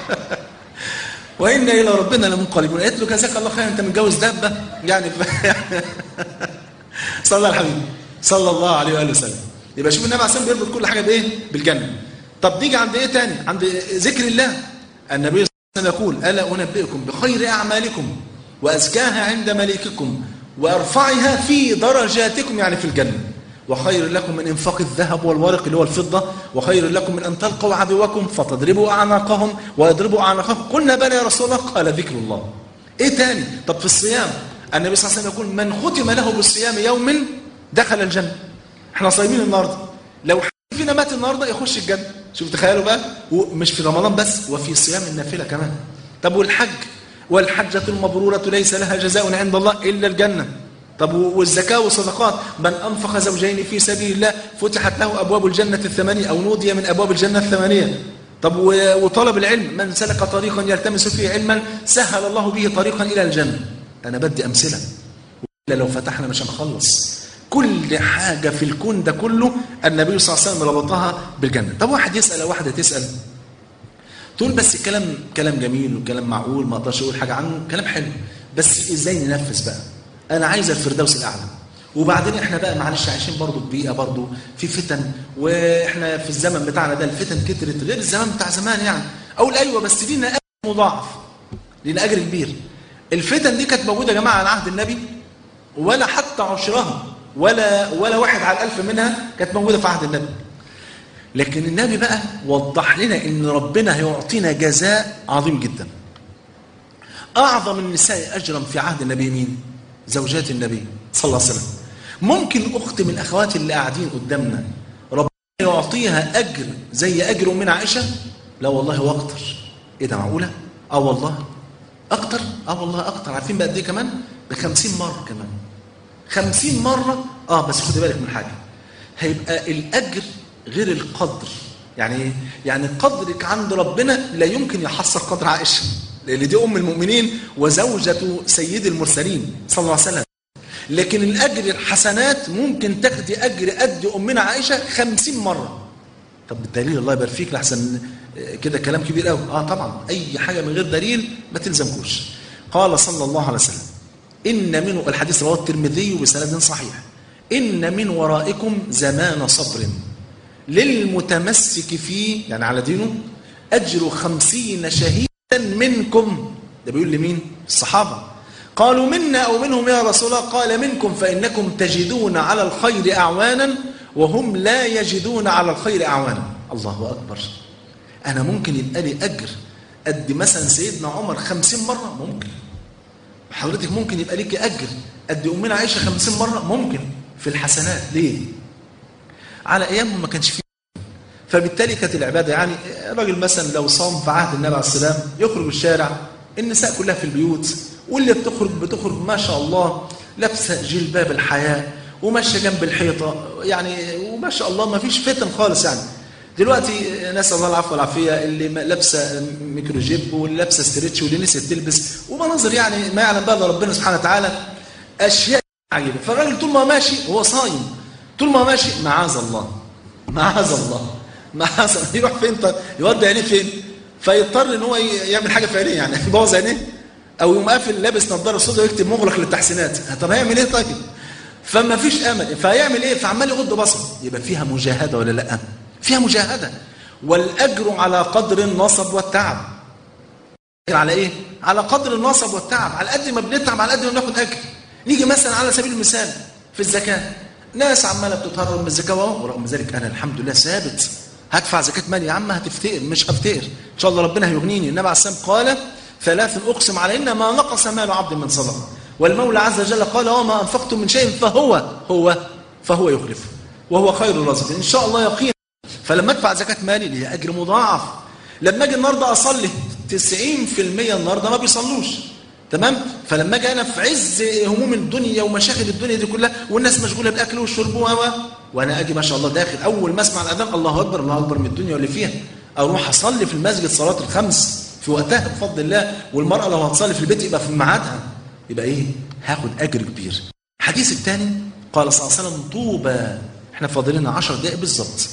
وإنا إلى ربنا لمنقلبون قالت له جزاك الله خير أنت متجوز دابة يعني ف... صلى الله على الحبيب صلى الله عليه وآله وسلم يبقى شوف النبي عليه الصلاة والسلام بيربط كل حاجة بإيه؟ بالجنة طب نيجي عند إيه تاني؟ عند ذكر الله النبي صلى الله عليه وسلم يقول ألا أنبئكم بخير أعمالكم وأزكاها عند مليككم وأرفعها في درجاتكم يعني في الجنة وخير لكم من انفاق الذهب والورق اللي هو الفضة وخير لكم من أن تلقوا عدوكم فتضربوا أعناقهم ويضربوا أعناقهم قلنا بلى يا رسول الله قال ذكر الله إيه تاني طب في الصيام النبي صلى الله عليه وسلم يقول من ختم له بالصيام يوم دخل الجنة احنا صايمين النهاردة لو حد فينا مات النهاردة يخش الجنة شوف تخيلوا بقى ومش في رمضان بس وفي صيام النافلة كمان طب والحج والحجة المبرورة ليس لها جزاء عند الله إلا الجنة طب والزكاة والصدقات من أنفق زوجين في سبيل الله فتحت له أبواب الجنة الثمانية أو نودي من أبواب الجنة الثمانية طب وطلب العلم من سلك طريقا يلتمس فيه علما سهل الله به طريقا إلى الجنة أنا بدي أمثلة إلا لو فتحنا مش هنخلص كل حاجة في الكون ده كله النبي صلى الله عليه وسلم ربطها بالجنة طب واحد يسأل أو واحدة تسأل تقول بس الكلام كلام جميل وكلام معقول ما اقدرش اقول حاجه عنه كلام حلو بس ازاي ننفذ بقى انا عايز الفردوس الاعلى وبعدين احنا بقى معلش عايشين برضه في بيئه برضه في فتن واحنا في الزمن بتاعنا ده الفتن كترت غير الزمن بتاع زمان يعني اقول ايوه بس لينا اجر مضاعف لينا اجر كبير الفتن دي كانت موجوده يا جماعه على عهد النبي ولا حتى عشرها ولا ولا واحد على الألف منها كانت موجوده في عهد النبي لكن النبي بقى وضح لنا ان ربنا هيعطينا جزاء عظيم جدا اعظم النساء اجرا في عهد النبي مين زوجات النبي صلى الله عليه وسلم ممكن اخت من الاخوات اللي قاعدين قدامنا ربنا يعطيها اجر زي اجر امنا عائشه لا والله واكتر ايه ده معقوله اه والله اكتر اه والله اكتر عارفين بقد ايه كمان ب 50 مره كمان 50 مره اه بس خدي بالك من حاجه هيبقى الاجر غير القدر يعني ايه؟ يعني قدرك عند ربنا لا يمكن يحصل قدر عائشه لان دي ام المؤمنين وزوجة سيد المرسلين صلى الله عليه وسلم لكن الاجر الحسنات ممكن تاخدي اجر قد امنا عائشه خمسين مره طب بالدليل الله يبارك فيك لحسن كده كلام كبير قوي اه طبعا اي حاجه من غير دليل ما تلزمكوش قال صلى الله عليه وسلم ان من الحديث رواه الترمذي بسند صحيح ان من ورائكم زمان صبر للمتمسك فيه يعني على دينه أجر خمسين شهيدا منكم ده بيقول لمين الصحابة قالوا منا أو منهم يا رسول الله قال منكم فإنكم تجدون على الخير أعوانا وهم لا يجدون على الخير أعوانا الله أكبر أنا ممكن يبقى لي أجر قد مثلا سيدنا عمر خمسين مرة ممكن حضرتك ممكن يبقى ليك أجر قد أمنا عائشة خمسين مرة ممكن في الحسنات ليه على أيامهم ما كانش فيه فبالتالي كانت العبادة يعني الراجل مثلا لو صام في عهد النبي عليه السلام يخرج الشارع النساء كلها في البيوت واللي بتخرج بتخرج ما شاء الله لابسه جلباب الحياة وماشيه جنب الحيطة يعني وما شاء الله ما فيش فتن خالص يعني دلوقتي نسأل الله العفو والعافية اللي لابسه ميكرو جيب واللي لابسه ستريتش واللي نسيت تلبس ومناظر يعني ما يعلم بها ربنا سبحانه وتعالى أشياء عجيبة فالراجل طول ما ماشي هو صايم طول ما ماشي معاذ الله معاذ الله معاذ الله يروح فين طيب يودي عينيه فين فيضطر ان هو يعمل حاجه في عينيه يعني يبوظ عينيه او يقوم قافل لابس نظاره سوداء ويكتب مغلق للتحسينات طب هيعمل ايه طيب فما فيش امل فهيعمل ايه فعمال يغض بصره يبقى فيها مجاهده ولا لا فيها مجاهده والاجر على قدر النصب والتعب على ايه على قدر النصب والتعب على قد ما بنتعب على قد ما بناخد اجر نيجي مثلا على سبيل المثال في الزكاه ناس عماله بتتهرب من الزكاه وهو ورغم ذلك انا الحمد لله ثابت هدفع زكاه مالي يا عم هتفتقر مش هفتقر ان شاء الله ربنا هيغنيني النبي عليه السلام قال ثلاث اقسم عليهن ما نقص مال عبد من صدقه والمولى عز وجل قال وما انفقتم من شيء فهو هو فهو يخلف وهو خير الرازقين ان شاء الله يقين فلما ادفع زكاه مالي ليها اجر مضاعف لما اجي النهارده اصلي 90% النهارده ما بيصلوش تمام فلما اجي انا في عز هموم الدنيا ومشاغل الدنيا دي كلها والناس مشغوله بالاكل والشرب و وانا اجي ما شاء الله داخل اول ما اسمع الاذان الله اكبر الله اكبر من الدنيا واللي فيها اروح اصلي في المسجد صلاه الخمس في وقتها بفضل الله والمراه لو هتصلي في البيت يبقى في ميعادها يبقى ايه هاخد اجر كبير الحديث الثاني قال صلى الله عليه وسلم طوبى احنا فاضلين 10 دقائق بالظبط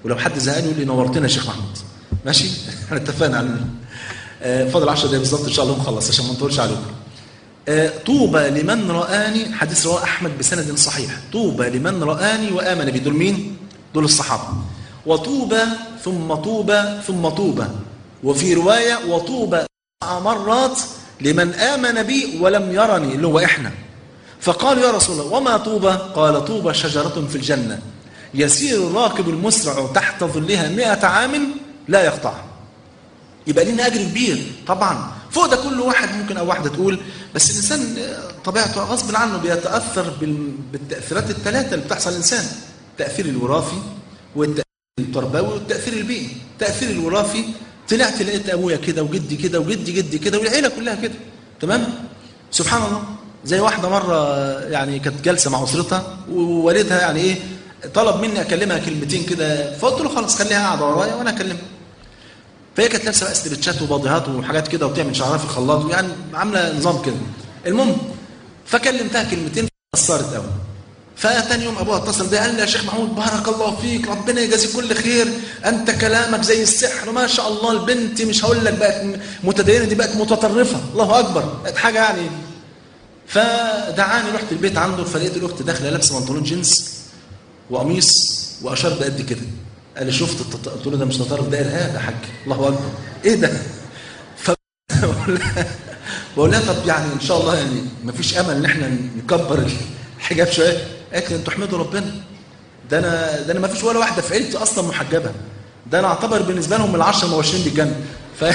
ولو حد زهقان يقول لي نورتنا يا شيخ محمود ماشي احنا اتفقنا على آه فاضل 10 دقايق بالظبط ان شاء الله نخلص عشان ما نطولش عليكم آه طوبى لمن رآني حديث رواه أحمد بسند صحيح طوبى لمن رآني وآمن بي دول مين؟ دول الصحابة وطوبى ثم طوبى ثم طوبى وفي رواية وطوبى مرات لمن آمن بي ولم يرني اللي هو إحنا فقال يا رسول الله وما طوبى قال طوبى شجرة في الجنة يسير الراكب المسرع تحت ظلها مئة عام لا يقطعها يبقى لنا أجر كبير طبعا فوق ده كل واحد ممكن أو واحدة تقول بس الإنسان طبيعته غصب عنه بيتأثر بالتأثيرات الثلاثة اللي بتحصل الإنسان التأثير الوراثي والتأثير التربوي والتأثير البيئي التأثير الوراثي طلعت لقيت أبويا كده وجدي كده وجدي جدي كده والعيلة كلها كده تمام سبحان الله زي واحدة مرة يعني كانت جالسة مع أسرتها ووالدها يعني إيه طلب مني أكلمها كلمتين كده فقلت له خلاص خليها قاعدة ورايا وأنا أكلمها فهي كانت لابسه بقى استرتشات وباضيهات وحاجات كده وبتعمل شعرها في الخلاط يعني عامله نظام كده المهم فكلمتها كلمتين اثرت قوي فتاني يوم ابوها اتصل بيا قال لي يا شيخ محمود بارك الله فيك ربنا يجازيك كل خير انت كلامك زي السحر ما شاء الله البنت مش هقول لك بقت متدينه دي بقت متطرفه الله اكبر بقت حاجه يعني فدعاني رحت البيت عنده فلقيت الاخت داخله لابسه بنطلون جينز وقميص واشار بقد كده قال لي شفت التط... قلت له ده مش تطرف ده ارهاب يا حاج الله اكبر ايه ده ف بقول لها طب يعني ان شاء الله يعني ما فيش امل ان احنا نكبر الحجاب شويه قالت لي انتوا احمدوا ربنا ده انا ده انا ما فيش ولا واحده في عيلتي اصلا محجبه ده انا اعتبر بالنسبه لهم العشره المبشرين بالجنه ف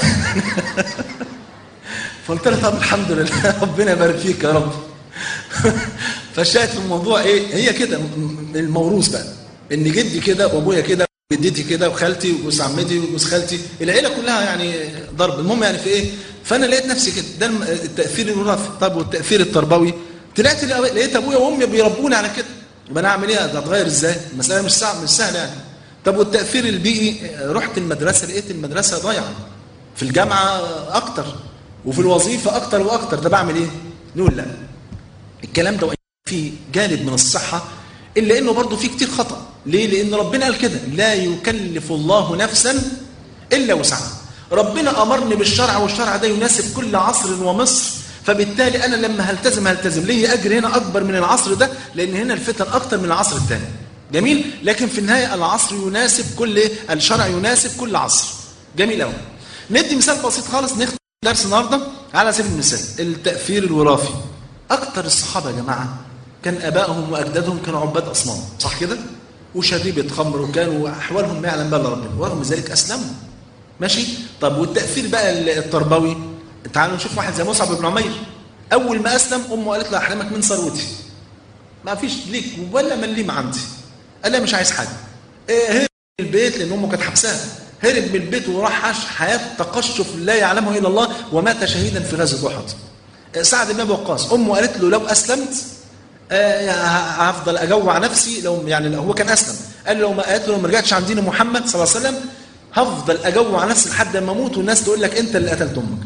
فقلت لها طب الحمد لله ربنا يبارك فيك يا رب فالشاهد في الموضوع ايه هي كده الموروث بقى ان جدي كده وابويا كده جدتي كده وخالتي وجوز عمتي وجوز خالتي العيله كلها يعني ضرب المهم يعني في ايه فانا لقيت نفسي كده ده التاثير الوراثي طب والتاثير التربوي طلعت لقيت ابويا وامي بيربوني على كده يبقى انا اعمل ايه ده اتغير ازاي المساله مش صعبه مش سهله يعني طب والتاثير البيئي رحت المدرسه لقيت المدرسه ضايعه في الجامعه اكتر وفي الوظيفه اكتر واكتر ده بعمل ايه نقول لا الكلام ده في جانب من الصحه الا انه برضه في كتير خطا ليه لان ربنا قال كده لا يكلف الله نفسا الا وسعها ربنا امرني بالشرع والشرع ده يناسب كل عصر ومصر فبالتالي انا لما هلتزم هلتزم ليه اجر هنا اكبر من العصر ده لان هنا الفتن اكتر من العصر الثاني جميل لكن في النهايه العصر يناسب كل الشرع يناسب كل عصر جميل قوي ندي مثال بسيط خالص نختم درس النهارده على سبيل المثال التاثير الوراثي اكتر الصحابه يا جماعه كان ابائهم واجدادهم كانوا عباد اصنام صح كده وشريبة خمر وكانوا احوالهم ما يعلم بها الا ربنا ورغم ذلك اسلموا ماشي طب والتاثير بقى التربوي تعالوا نشوف واحد زي مصعب بن عمير اول ما اسلم امه قالت له احرمك من ثروتي ما فيش ليك ولا مليم عندي قال لها مش عايز حاجه إيه هرب من البيت لان امه كانت حبساه هرب من البيت وراح عاش حياه تقشف لا يعلمه الا الله ومات شهيدا في غزوه احد سعد بن ابي وقاص امه قالت له لو اسلمت آه هفضل اجوع نفسي لو يعني هو كان اسلم قال له لو ما قالت له لو ما رجعتش عن دين محمد صلى الله عليه وسلم هفضل اجوع نفسي لحد ما اموت والناس تقول لك انت اللي قتلت امك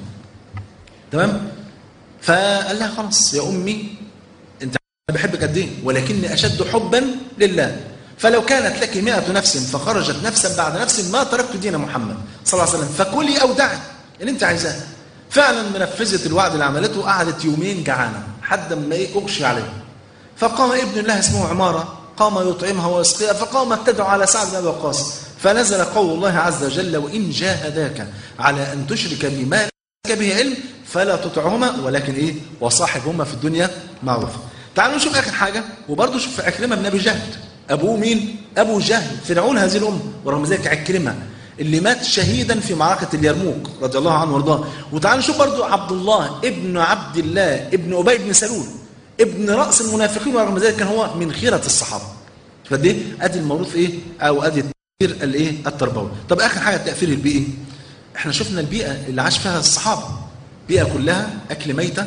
تمام فقال لها خلاص يا امي انت بحبك قد ايه ولكني اشد حبا لله فلو كانت لك مئة نفس فخرجت نفسا بعد نفس ما تركت دين محمد صلى الله عليه وسلم فكلي او دعي اللي انت عايزاه فعلا منفذت الوعد اللي عملته قعدت يومين جعانه حد ما ايه اغشي عليه فقام ابن الله اسمه عماره قام يطعمها ويسقيها فقامت تدعو على سعد بن ابي وقاص فنزل قول الله عز وجل وان جاهداك على ان تشرك بي ما لك به علم فلا تطعهما ولكن ايه وصاحبهما في الدنيا معروفا تعالوا نشوف اخر حاجه وبرضه شوف عكرمه بن ابي جهل ابوه مين ابو جهل فرعون هذه الامه ورغم ذلك عكرمه اللي مات شهيدا في معركه اليرموك رضي الله عنه وارضاه وتعالوا نشوف برضه عبد الله ابن عبد الله ابن ابي بن سلول ابن راس المنافقين ورغم ذلك كان هو من خيره الصحابه فدي ادي الموروث ايه او ادي التاثير الايه التربوي طب اخر حاجه التاثير البيئي احنا شفنا البيئه اللي عاش فيها الصحابه بيئه كلها اكل ميته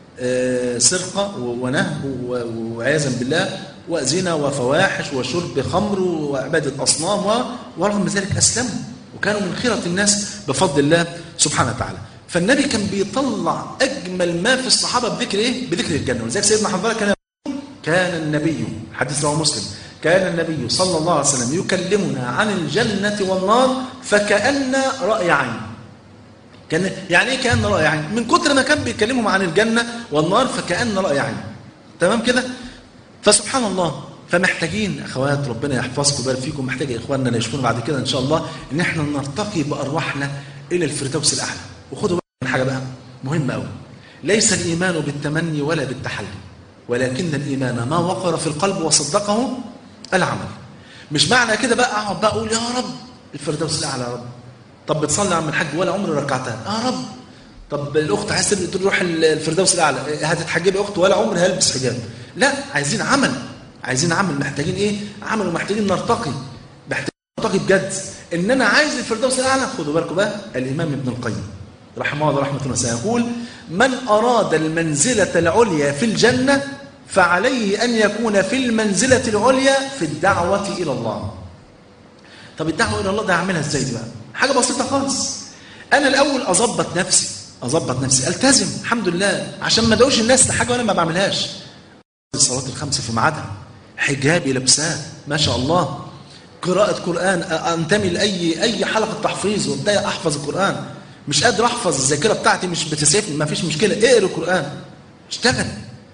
آه سرقه ونهب وعياذا بالله وزنا وفواحش وشرب خمر وعباده اصنام ورغم ذلك اسلموا وكانوا من خيره الناس بفضل الله سبحانه وتعالى فالنبي كان بيطلع اجمل ما في الصحابه بذكر ايه بذكر الجنه ولذلك سيدنا حنظله كان كان النبي حديث رواه مسلم كان النبي صلى الله عليه وسلم يكلمنا عن الجنة والنار فكأن رأي عين كان يعني ايه كأن رأي عين من كتر ما كان بيكلمهم عن الجنة والنار فكأن رأي عين تمام كده فسبحان الله فمحتاجين اخوات ربنا يحفظكم ويبارك فيكم محتاج اخواننا اللي يشوفونا بعد كده ان شاء الله ان احنا نرتقي بارواحنا الى الفردوس الاعلى وخدوا بالكم من حاجه بقى مهمه قوي ليس الايمان بالتمني ولا بالتحلي ولكن الايمان ما وقر في القلب وصدقه العمل مش معنى كده بقى اقعد بقى اقول يا رب الفردوس الاعلى يا رب طب بتصلي يا عم الحاج ولا عمري ركعتها يا رب طب الاخت عايز تروح الفردوس الاعلى هتتحجبي اخت ولا عمري هلبس حجاب لا عايزين عمل عايزين عمل محتاجين ايه عمل ومحتاجين نرتقي محتاجين نرتقي بجد ان انا عايز الفردوس الاعلى خدوا بالكم بقى الامام ابن القيم رحمه الله رحمه الله سيقول من اراد المنزله العليا في الجنه فعليه ان يكون في المنزله العليا في الدعوه الى الله طب الدعوه الى الله ده اعملها ازاي دي بقى حاجه بسيطه خالص انا الاول اظبط نفسي اظبط نفسي التزم الحمد لله عشان ما ادعوش الناس لحاجه وانا ما بعملهاش الصلاه الخمسه في ميعادها حجابي لابساه ما شاء الله قراءة قرآن أنتمي لأي أي حلقة تحفيظ وابدأ أحفظ القرآن مش قادر أحفظ الذاكرة بتاعتي مش بتسعفني ما فيش مشكلة اقرأ القرآن اشتغل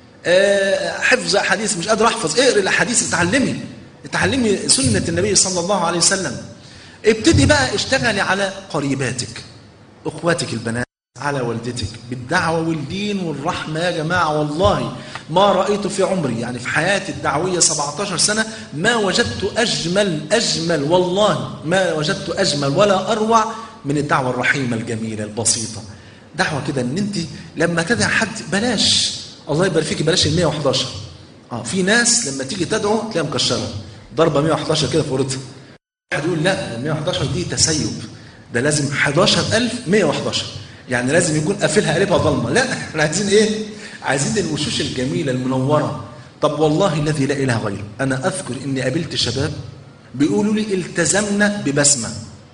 أه حفظ أحاديث مش قادر أحفظ اقرأ الأحاديث اتعلمي اتعلمي سنة النبي صلى الله عليه وسلم ابتدي بقى اشتغلي على قريباتك أخواتك البنات على والدتك بالدعوة والدين والرحمة يا جماعة والله ما رأيت في عمري يعني في حياتي الدعوية 17 سنة ما وجدت أجمل أجمل والله ما وجدت أجمل ولا أروع من الدعوة الرحيمة الجميلة البسيطة دعوة كده ان انت لما تدعي حد بلاش الله يبارك فيك بلاش ال 111 اه في ناس لما تيجي تدعو تلاقيها مكشره ضربه 111 كده في ورثها واحد يقول لا ال 111 دي تسيب ده لازم 11111 يعني لازم يكون قافلها قلبها ضلمه لا احنا عايزين ايه عايزين الوشوش الجميله المنوره طب والله الذي لا اله غيره انا اذكر اني قابلت شباب بيقولوا لي التزمنا ببسمه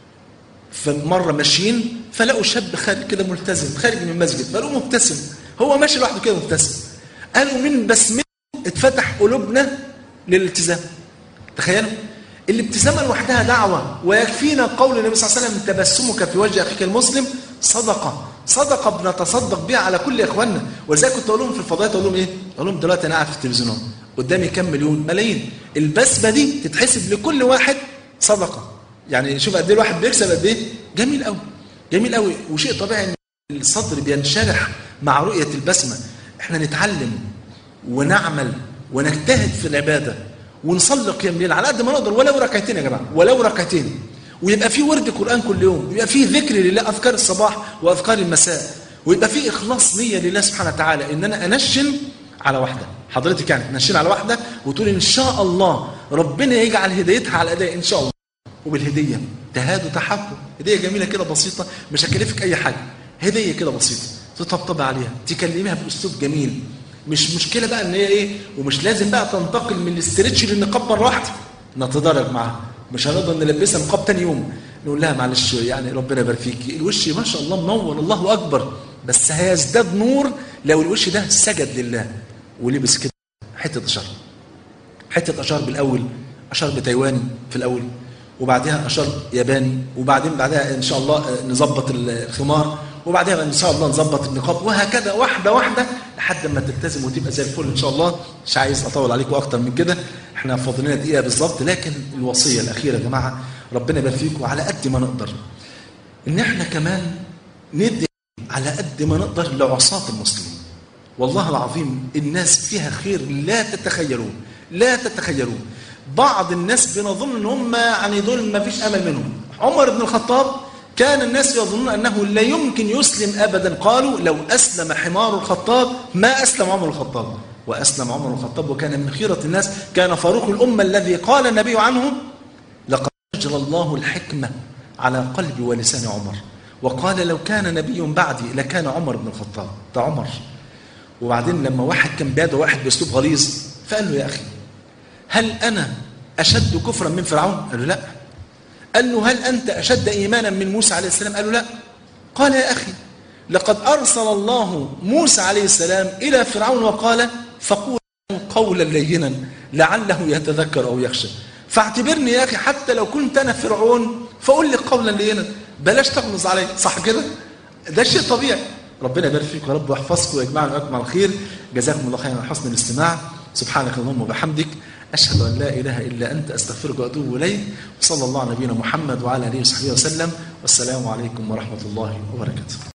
فمره ماشيين فلقوا شاب خارج كده ملتزم خارج من المسجد فلقوا مبتسم هو ماشي لوحده كده مبتسم قالوا من بسمته اتفتح قلوبنا للالتزام تخيلوا الابتسامه لوحدها دعوه ويكفينا قول النبي صلى الله عليه وسلم تبسمك في وجه اخيك المسلم صدقه صدقه بنتصدق بيها على كل اخواننا ولذلك كنت اقول لهم في الفضائيات اقول لهم ايه؟ اقول لهم دلوقتي انا قاعد في التلفزيون قدامي كام مليون ملايين البسمه دي تتحسب لكل واحد صدقه يعني شوف قد ايه الواحد بيكسب قد ايه جميل قوي جميل قوي وشيء طبيعي ان الصدر بينشرح مع رؤيه البسمه احنا نتعلم ونعمل ونجتهد في العباده ونصلي قيام ليل على قد ما نقدر ولو ركعتين يا جماعه ولو ركعتين ويبقى في ورد قران كل يوم ويبقى في ذكر لله اذكار الصباح واذكار المساء ويبقى في اخلاص نيه لله سبحانه وتعالى ان انا انشن على واحده حضرتك يعني تنشن على واحده وتقول ان شاء الله ربنا يجعل هدايتها على الاداء ان شاء الله وبالهديه تهاد وتحبوا هديه جميله كده بسيطه مش هكلفك اي حاجه هديه كده بسيطه تطبطب عليها تكلميها باسلوب جميل مش مشكله بقى ان هي ايه ومش لازم بقى تنتقل من الاسترتش للنقاب مره واحده نتدرج معاها مش هنقدر نلبسها نقاب تاني يوم نقول لها معلش يعني ربنا يبارك فيكي الوش ما شاء الله منور الله اكبر بس هيزداد نور لو الوش ده سجد لله ولبس كده حته اشار حته اشار بالاول اشار بتايواني في الاول وبعدها اشار ياباني وبعدين بعدها ان شاء الله نظبط الخمار وبعدها ان شاء الله نظبط النقاب وهكذا واحده واحده لحد ما تلتزم وتبقى زي الفل ان شاء الله مش عايز اطول عليكم اكتر من كده احنا فاضل لنا دقيقه بالظبط لكن الوصيه الاخيره يا جماعه ربنا يبارك فيكم على قد ما نقدر ان احنا كمان ندي على قد ما نقدر لعصاة المسلمين والله العظيم الناس فيها خير لا تتخيلون لا تتخيلون بعض الناس بنظن ان هم يعني دول ما فيش امل منهم عمر بن الخطاب كان الناس يظنون انه لا يمكن يسلم ابدا قالوا لو اسلم حمار الخطاب ما اسلم عمر الخطاب واسلم عمر الخطاب وكان من خيره الناس كان فاروق الامه الذي قال النبي عنه لقد اجرى الله الحكمه على قلب ولسان عمر وقال لو كان نبي بعدي لكان عمر بن الخطاب ده عمر وبعدين لما واحد كان بيدعو واحد باسلوب غليظ فقال له يا اخي هل انا اشد كفرا من فرعون قال له لا قال له هل أنت أشد إيمانا من موسى عليه السلام قال له لا قال يا أخي لقد أرسل الله موسى عليه السلام إلى فرعون وقال فقول قولا لينا لعله يتذكر أو يخشى فاعتبرني يا أخي حتى لو كنت أنا فرعون فقول لي قولا لينا بلاش تغلظ علي صح كده ده شيء طبيعي ربنا يبارك فيك يا رب ويحفظكم ويجمعنا وياكم على الخير جزاكم الله خيرا على حسن الاستماع سبحانك اللهم وبحمدك أشهد أن لا إله إلا أنت أستغفرك وأتوب إليك وصلى الله على نبينا محمد وعلى آله وصحبه وسلم والسلام عليكم ورحمة الله وبركاته